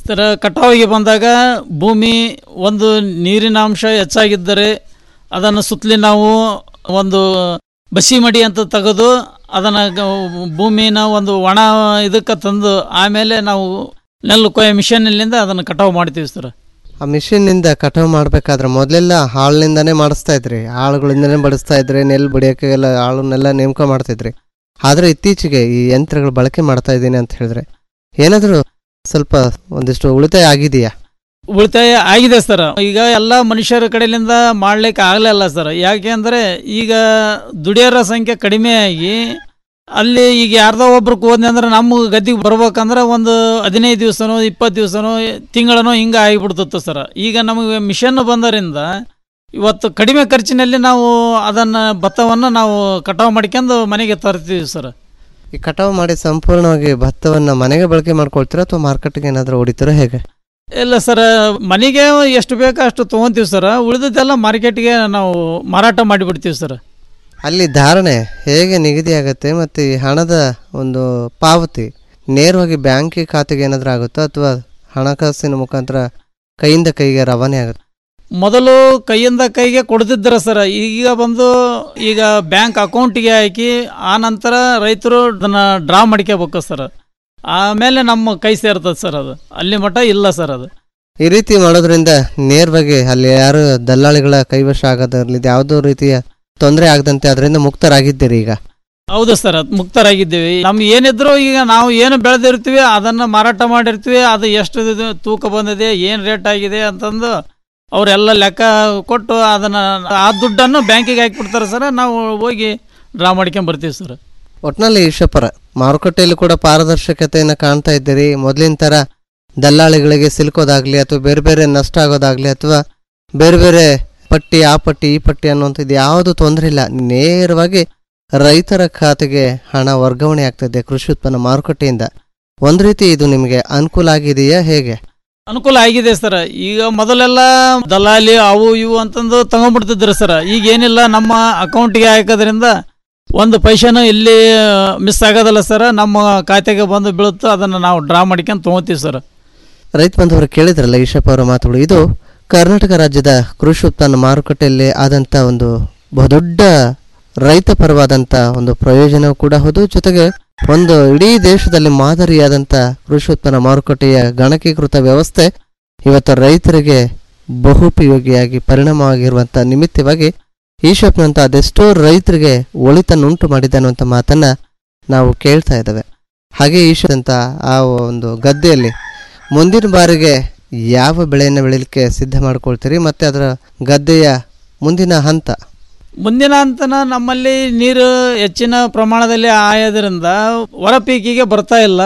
ಥರ ಕಟಾವಿಗೆ ಬಂದಾಗ ಭೂಮಿ ಒಂದು ನೀರಿನ ಅಂಶ ಹೆಚ್ಚಾಗಿದ್ದರೆ ಅದನ್ನು ಸುತ್ತಲಿ ನಾವು ಒಂದು ಬಸಿ ಮಡಿ ಅಂತ ತೆಗೆದು ಅದನ್ನು ಗ- ಭೂಮಿನ ಒಂದು ಒಣ ಇದಕ್ಕೆ ತಂದು ಆಮೇಲೆ ನಾವು ನೆಲ್ಲು ಕೊಯ್ಯೋ ಮಿಷನ್ನಿಂದ ಅದನ್ನು ಕಟಾವು ಮಾಡ್ತೀವಿ ಸರ್ ಆ ಮಿಷಿನ್ನಿಂದ ಕಟಾವು ಮಾಡಬೇಕಾದ್ರೆ ಮೊದಲೆಲ್ಲ ಹಾಳಿನಿಂದನೇ ಮಾಡಿಸ್ತಾ ಇದ್ರಿ ಆಳುಗಳಿಂದನೇ ಬಡಿಸ್ತಾ ಇದ್ರಿ ನೆಲ್ ಬಡಿಯೋಕ್ಕೆಲ್ಲ ಆಳನ್ನೆಲ್ಲ ನೇಮಕ ಮಾಡ್ತಿದ್ರಿ ಆದರೆ ಇತ್ತೀಚೆಗೆ ಈ ಯಂತ್ರಗಳು ಬಳಕೆ ಮಾಡ್ತಾ ಇದ್ದೀನಿ ಅಂತ ಹೇಳಿದ್ರೆ ಏನಾದರೂ ಸ್ವಲ್ಪ ಒಂದಿಷ್ಟು ಉಳಿತಾಯ ಆಗಿದೆಯಾ ಉಳಿತಾಯ ಆಗಿದೆ ಸರ್ ಈಗ ಎಲ್ಲ ಮನುಷ್ಯರ ಕಡೆಯಿಂದ ಮಾಡ್ಲಿಕ್ಕೆ ಆಗಲಿಲ್ಲ ಸರ್ ಯಾಕೆ ಅಂದರೆ ಈಗ ದುಡಿಯೋರ ಸಂಖ್ಯೆ ಕಡಿಮೆ ಆಗಿ ಅಲ್ಲಿ ಈಗ ಯಾರ್ದೋ ಒಬ್ರು ಹೋದ್ನಿ ಅಂದ್ರೆ ನಮ್ಮ ಗದ್ದಿಗೆ ಬರ್ಬೇಕಂದ್ರೆ ಒಂದು ಹದಿನೈದು ದಿವಸನೋ ಇಪ್ಪತ್ತು ದಿವಸನೋ ತಿಂಗಳನೋ ಹಿಂಗೆ ಆಗಿಬಿಡ್ತಿತ್ತು ಸರ್ ಈಗ ನಮಗೆ ಮಿಷನ್ ಬಂದರಿಂದ ಇವತ್ತು ಕಡಿಮೆ ಖರ್ಚಿನಲ್ಲಿ ನಾವು ಅದನ್ನು ಭತ್ತವನ್ನು ನಾವು ಕಟಾವು ಮಾಡ್ಕೊಂಡು ಮನೆಗೆ ತರ್ತೀವಿ ಸರ್ ಈ ಕಟಾವು ಮಾಡಿ ಸಂಪೂರ್ಣವಾಗಿ ಭತ್ತವನ್ನು ಮನೆಗೆ ಬಳಕೆ ಮಾಡ್ಕೊಳ್ತೀರಾ ಅಥವಾ ಮಾರ್ಕೆಟ್ಗೆ ಏನಾದರೂ ಹೊಡಿತೀರಾ ಹೇಗೆ ಇಲ್ಲ ಸರ್ ಮನೆಗೆ ಎಷ್ಟು ಬೇಕೋ ಅಷ್ಟು ತೊಗೊತೀವಿ ಸರ್ ಉಳಿದದ್ದೆಲ್ಲ ಮಾರ್ಕೆಟ್ಗೆ ನಾವು ಮಾರಾಟ ಮಾಡಿಬಿಡ್ತೀವಿ ಸರ್ ಅಲ್ಲಿ ಧಾರಣೆ ಹೇಗೆ ನಿಗದಿ ಆಗುತ್ತೆ ಮತ್ತು ಈ ಹಣದ ಒಂದು ಪಾವತಿ ನೇರವಾಗಿ ಬ್ಯಾಂಕಿಗೆ ಖಾತೆಗೆ ಏನಾದರೂ ಆಗುತ್ತೋ ಅಥವಾ ಹಣಕಾಸಿನ ಮುಖಾಂತರ ಕೈಯಿಂದ ಕೈಗೆ ರವಾನೆ ಆಗುತ್ತೆ ಮೊದಲು ಕೈಯಿಂದ ಕೈಗೆ ಕೊಡ್ತಿದ್ರ ಸರ್ ಈಗ ಬಂದು ಈಗ ಬ್ಯಾಂಕ್ ಅಕೌಂಟಿಗೆ ಹಾಕಿ ಆ ನಂತರ ರೈತರು ಅದನ್ನ ಡ್ರಾ ಮಾಡ್ಕೋಬೇಕು ಸರ್ ಆಮೇಲೆ ನಮ್ಮ ಕೈ ಸೇರ್ತದೆ ಸರ್ ಅದು ಅಲ್ಲಿ ಮಟ್ಟ ಇಲ್ಲ ಸರ್ ಅದು ಈ ರೀತಿ ಮಾಡೋದ್ರಿಂದ ನೇರವಾಗಿ ಅಲ್ಲಿ ಯಾರು ದಲ್ಲಾಳಿಗಳ ಕೈವಶ ಆಗೋದಿರಲಿ ಯಾವುದೋ ರೀತಿಯ ತೊಂದರೆ ಆಗದಂತೆ ಅದರಿಂದ ಮುಕ್ತರಾಗಿದ್ದೀರಿ ಈಗ ಹೌದು ಸರ್ ಅದ್ ಮುಕ್ತರಾಗಿದ್ದೀವಿ ನಮ್ಗೆ ಏನಿದ್ರು ಈಗ ನಾವು ಏನು ಬೆಳೆದಿರ್ತೀವಿ ಅದನ್ನು ಮಾರಾಟ ಮಾಡಿರ್ತೀವಿ ಅದು ಎಷ್ಟು ಇದು ತೂಕ ಬಂದಿದೆ ಏನು ರೇಟ್ ಆಗಿದೆ ಅಂತಂದು ಅವರೆಲ್ಲ ಲೆಕ್ಕ ಕೊಟ್ಟು ಅದನ್ನು ಆ ದುಡ್ಡನ್ನು ಬ್ಯಾಂಕಿಗೆ ಹಾಕಿಬಿಡ್ತಾರೆ ಸರ್ ನಾವು ಹೋಗಿ ಡ್ರಾ ಮಾಡ್ಕೊಂಡ್ ಬರ್ತೀವಿ ಸರ್ ಒಟ್ಟಿನಲ್ಲಿ ಈಶಪ್ಪರ ಮಾರುಕಟ್ಟೆಯಲ್ಲಿ ಕೂಡ ಪಾರದರ್ಶಕತೆಯನ್ನು ಕಾಣ್ತಾ ಇದ್ದೀರಿ ಮೊದಲಿನ ಥರ ದಲ್ಲಾಳಿಗಳಿಗೆ ಸಿಲುಕೋದಾಗ್ಲಿ ಅಥವಾ ಬೇರೆ ಬೇರೆ ನಷ್ಟ ಆಗೋದಾಗ್ಲಿ ಅಥವಾ ಬೇರೆ ಬೇರೆ ಪಟ್ಟಿ ಆ ಪಟ್ಟಿ ಈ ಪಟ್ಟಿ ಅನ್ನುವಂಥದ್ದು ಯಾವುದು ತೊಂದರೆ ಇಲ್ಲ ನೇರವಾಗಿ ರೈತರ ಖಾತೆಗೆ ಹಣ ವರ್ಗಾವಣೆ ಆಗ್ತದೆ ಕೃಷಿ ಉತ್ಪನ್ನ ಮಾರುಕಟ್ಟೆಯಿಂದ ಒಂದು ರೀತಿ ಇದು ನಿಮಗೆ ಅನುಕೂಲ ಆಗಿದೆಯಾ ಹೇಗೆ ಅನುಕೂಲ ಆಗಿದೆ ಸರ್ ಈಗ ಮೊದಲೆಲ್ಲ ದಲಾಲಿ ಅವು ಇವು ಅಂತಂದು ತಗೊಂಡ್ಬಿಡ್ತಿದ್ರು ಸರ್ ಈಗ ಏನಿಲ್ಲ ನಮ್ಮ ಅಕೌಂಟಿಗೆ ಹಾಕೋದ್ರಿಂದ ಒಂದು ಪೈಸೆನೂ ಇಲ್ಲಿ ಮಿಸ್ ಆಗೋದಲ್ಲ ಸರ್ ನಮ್ಮ ಖಾತೆಗೆ ಬಂದು ಬೀಳುತ್ತೋ ಅದನ್ನು ನಾವು ಡ್ರಾ ಮಾಡ್ಕೊಂಡು ತೊಗೋತೀವಿ ಸರ್ ರೈತ ಬಂಧುವರು ಕೇಳಿದ್ರಲ್ಲ ಈಶಪ್ಪ ಅವರ ಮಾತುಗಳು ಇದು ಕರ್ನಾಟಕ ರಾಜ್ಯದ ಕೃಷಿ ಉತ್ಪನ್ನ ಮಾರುಕಟ್ಟೆಯಲ್ಲಿ ಆದಂಥ ಒಂದು ಬಹುದೊಡ್ಡ ರೈತ ಪರವಾದಂಥ ಒಂದು ಪ್ರಯೋಜನವೂ ಕೂಡ ಹೌದು ಜೊತೆಗೆ ಒಂದು ಇಡೀ ದೇಶದಲ್ಲಿ ಮಾದರಿಯಾದಂಥ ಕೃಷಿ ಉತ್ಪನ್ನ ಮಾರುಕಟ್ಟೆಯ ಗಣಕೀಕೃತ ವ್ಯವಸ್ಥೆ ಇವತ್ತು ರೈತರಿಗೆ ಬಹುಪಯೋಗಿಯಾಗಿ ಪರಿಣಾಮವಾಗಿರುವಂಥ ನಿಮಿತ್ತವಾಗಿ ಈಶಪ್ನಂತ ಅದೆಷ್ಟೋ ರೈತರಿಗೆ ಒಳಿತನ್ನುಂಟು ಮಾಡಿದೆ ಅನ್ನುವಂಥ ಮಾತನ್ನ ನಾವು ಕೇಳ್ತಾ ಇದ್ದೇವೆ ಹಾಗೆ ಈಶಪ್ ಅಂತ ಆ ಒಂದು ಗದ್ದೆಯಲ್ಲಿ ಮುಂದಿನ ಬಾರಿಗೆ ಯಾವ ಬೆಳೆಯನ್ನು ಬೆಳೀಲಿಕ್ಕೆ ಸಿದ್ಧ ಮಾಡ್ಕೊಳ್ತೀರಿ ಮತ್ತು ಅದರ ಗದ್ದೆಯ ಮುಂದಿನ ಹಂತ ಮುಂದಿನ ಹಂತನ ನಮ್ಮಲ್ಲಿ ನೀರು ಹೆಚ್ಚಿನ ಪ್ರಮಾಣದಲ್ಲಿ ಆಯೋದ್ರಿಂದ ಹೊರ ಪೀಕಿಗೆ ಬರ್ತಾ ಇಲ್ಲ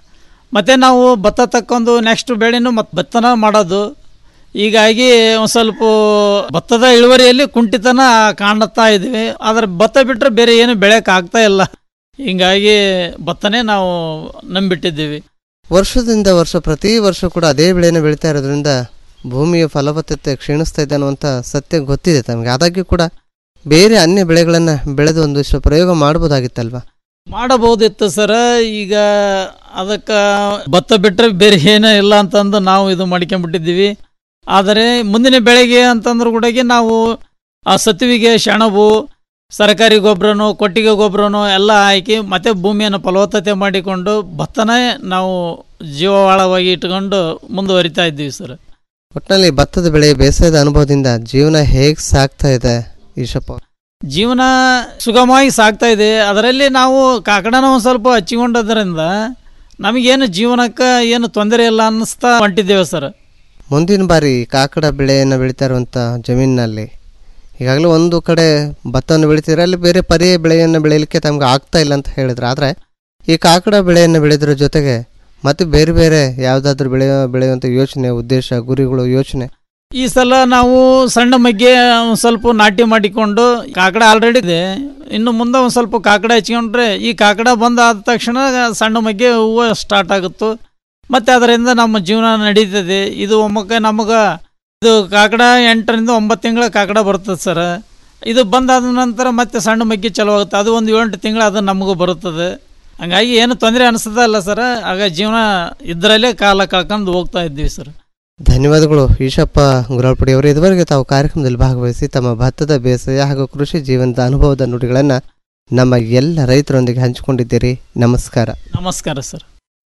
ಮತ್ತು ನಾವು ಭತ್ತ ತಕ್ಕೊಂಡು ನೆಕ್ಸ್ಟ್ ಬೆಳೆನೂ ಮತ್ತು ಭತ್ತನ ಮಾಡೋದು ಹೀಗಾಗಿ ಒಂದು ಸ್ವಲ್ಪ ಭತ್ತದ ಇಳುವರಿಯಲ್ಲಿ ಕುಂಠಿತನ ಕಾಣುತ್ತಾ ಇದ್ದೀವಿ ಆದರೆ ಭತ್ತ ಬಿಟ್ಟರೆ ಬೇರೆ ಏನು ಬೆಳೆಯೋಕೆ ಆಗ್ತಾ ಇಲ್ಲ ಹೀಗಾಗಿ ಭತ್ತನೇ ನಾವು ನಂಬಿಟ್ಟಿದ್ದೀವಿ ವರ್ಷದಿಂದ ವರ್ಷ ಪ್ರತಿ ವರ್ಷ ಕೂಡ ಅದೇ ಬೆಳೆಯನ್ನು ಬೆಳೀತಾ ಇರೋದ್ರಿಂದ ಭೂಮಿಯ ಫಲವತ್ತತೆ ಕ್ಷೀಣಿಸ್ತಾ ಇದೆ ಅನ್ನುವಂಥ ಸತ್ಯ ಗೊತ್ತಿದೆ ತಮಗೆ ಆದಾಗ್ಯೂ ಕೂಡ ಬೇರೆ ಅನ್ಯ ಬೆಳೆಗಳನ್ನು ಬೆಳೆದು ಒಂದಿಷ್ಟು ಪ್ರಯೋಗ ಮಾಡ್ಬೋದಾಗಿತ್ತಲ್ವಾ ಮಾಡಬಹುದಿತ್ತು ಸರ ಈಗ ಅದಕ್ಕೆ ಭತ್ತ ಬಿಟ್ಟರೆ ಬೇರೆ ಏನೂ ಇಲ್ಲ ಅಂತಂದು ನಾವು ಇದು ಮಾಡ್ಕೊಂಡ್ಬಿಟ್ಟಿದ್ದೀವಿ ಆದರೆ ಮುಂದಿನ ಬೆಳೆಗೆ ಅಂತಂದ್ರೂ ಕೂಡ ನಾವು ಆ ಸತುವಿಗೆ ಸೆಣಬು ಸರ್ಕಾರಿ ಗೊಬ್ಬರನು ಕೊಟ್ಟಿಗೆ ಗೊಬ್ಬರನು ಎಲ್ಲ ಹಾಕಿ ಮತ್ತೆ ಭೂಮಿಯನ್ನು ಫಲವತ್ತತೆ ಮಾಡಿಕೊಂಡು ಭತ್ತನೇ ನಾವು ಜೀವವಾಳವಾಗಿ ಇಟ್ಕೊಂಡು ಮುಂದುವರಿತಾ ಇದ್ದೀವಿ ಸರ್ ಒಟ್ಟಿನಲ್ಲಿ ಭತ್ತದ ಬೆಳೆ ಬೇಸಾಯದ ಅನುಭವದಿಂದ ಜೀವನ ಹೇಗೆ ಸಾಗ್ತಾ ಇದೆ ಈಶಪ್ಪ ಜೀವನ ಸುಗಮವಾಗಿ ಸಾಗ್ತಾ ಇದೆ ಅದರಲ್ಲಿ ನಾವು ಕಾಕಡನ ಒಂದು ಸ್ವಲ್ಪ ಹಚ್ಚಿಕೊಂಡದ್ರಿಂದ ನಮಗೇನು ಜೀವನಕ್ಕೆ ಏನು ತೊಂದರೆ ಇಲ್ಲ ಅನ್ನಿಸ್ತಾ ಹೊಂಟಿದ್ದೇವೆ ಸರ್ ಮುಂದಿನ ಬಾರಿ ಕಾಕಡ ಬೆಳೆಯನ್ನು ಬೆಳೀತಾ ಇರುವಂಥ ಜಮೀನಿನಲ್ಲಿ ಈಗಾಗಲೇ ಒಂದು ಕಡೆ ಭತ್ತವನ್ನು ಬೆಳಿತಿದ್ರೆ ಅಲ್ಲಿ ಬೇರೆ ಪರ್ಯಾಯ ಬೆಳೆಯನ್ನು ಬೆಳೆಯಲಿಕ್ಕೆ ತಮ್ಗೆ ಆಗ್ತಾ ಇಲ್ಲ ಅಂತ ಹೇಳಿದ್ರು ಆದರೆ ಈ ಕಾಕಡ ಬೆಳೆಯನ್ನು ಬೆಳೆದ್ರ ಜೊತೆಗೆ ಮತ್ತು ಬೇರೆ ಬೇರೆ ಯಾವುದಾದ್ರೂ ಬೆಳೆಯ ಬೆಳೆಯುವಂಥ ಯೋಚನೆ ಉದ್ದೇಶ ಗುರಿಗಳು ಯೋಚನೆ ಈ ಸಲ ನಾವು ಸಣ್ಣ ಮಗ್ಗೆ ಒಂದು ಸ್ವಲ್ಪ ನಾಟಿ ಮಾಡಿಕೊಂಡು ಕಾಕಡ ಆಲ್ರೆಡಿ ಇದೆ ಇನ್ನು ಮುಂದೆ ಒಂದು ಸ್ವಲ್ಪ ಕಾಕಡ ಹಚ್ಕೊಂಡ್ರೆ ಈ ಕಾಕಡ ಬಂದಾದ ತಕ್ಷಣ ಸಣ್ಣ ಮಗ್ಗೆ ಹೂವು ಸ್ಟಾರ್ಟ್ ಆಗುತ್ತು ಮತ್ತು ಅದರಿಂದ ನಮ್ಮ ಜೀವನ ನಡೀತದೆ ಇದು ಒಮ್ಮಕ್ಕೆ ನಮಗೆ ಇದು ಕಾಕಡ ಎಂಟರಿಂದ ಒಂಬತ್ತು ತಿಂಗಳ ಕಾಕಡ ಬರ್ತದೆ ಸರ್ ಇದು ಬಂದಾದ ನಂತರ ಮತ್ತೆ ಸಣ್ಣ ಮಗ್ಗಿ ಚಲೋ ಆಗುತ್ತೆ ಅದು ಒಂದು ಏಳೆಂಟು ತಿಂಗಳು ಅದು ನಮಗೂ ಬರುತ್ತದೆ ಹಂಗಾಗಿ ಏನು ತೊಂದರೆ ಅನಿಸ್ತದಲ್ಲ ಸರ್ ಆಗ ಜೀವನ ಇದರಲ್ಲೇ ಕಾಲ ಕಳ್ಕೊಂಡು ಹೋಗ್ತಾ ಇದ್ದೀವಿ ಸರ್ ಧನ್ಯವಾದಗಳು ಈಶಪ್ಪ ಗುರಾಳ್ಪುಡಿ ಅವರು ಇದುವರೆಗೆ ತಾವು ಕಾರ್ಯಕ್ರಮದಲ್ಲಿ ಭಾಗವಹಿಸಿ ತಮ್ಮ ಭತ್ತದ ಬೇಸಾಯ ಹಾಗೂ ಕೃಷಿ ಜೀವನದ ಅನುಭವದ ನುಡಿಗಳನ್ನು ನಮ್ಮ ಎಲ್ಲ ರೈತರೊಂದಿಗೆ ಹಂಚಿಕೊಂಡಿದ್ದೀರಿ ನಮಸ್ಕಾರ ನಮಸ್ಕಾರ ಸರ್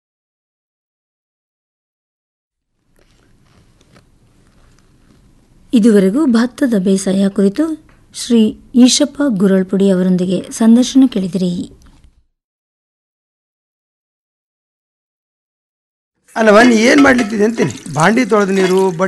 ಇದುವರೆಗೂ ಭತ್ತದ ಬೇಸಾಯ ಕುರಿತು ಶ್ರೀ ಈಶಪ್ಪ ಗುರಳ್ಪುಡಿ ಅವರೊಂದಿಗೆ ಸಂದರ್ಶನ ಕೇಳಿದಿರಿ ಅಲ್ಲವ ನೀ ಏನು ಮಾಡ್ಲಿತ್ತಿದೆ ಅಂತೀನಿ ಭಾಂಡಿ ತೊಳೆದ ನೀರು ಬಟ್ಟೆ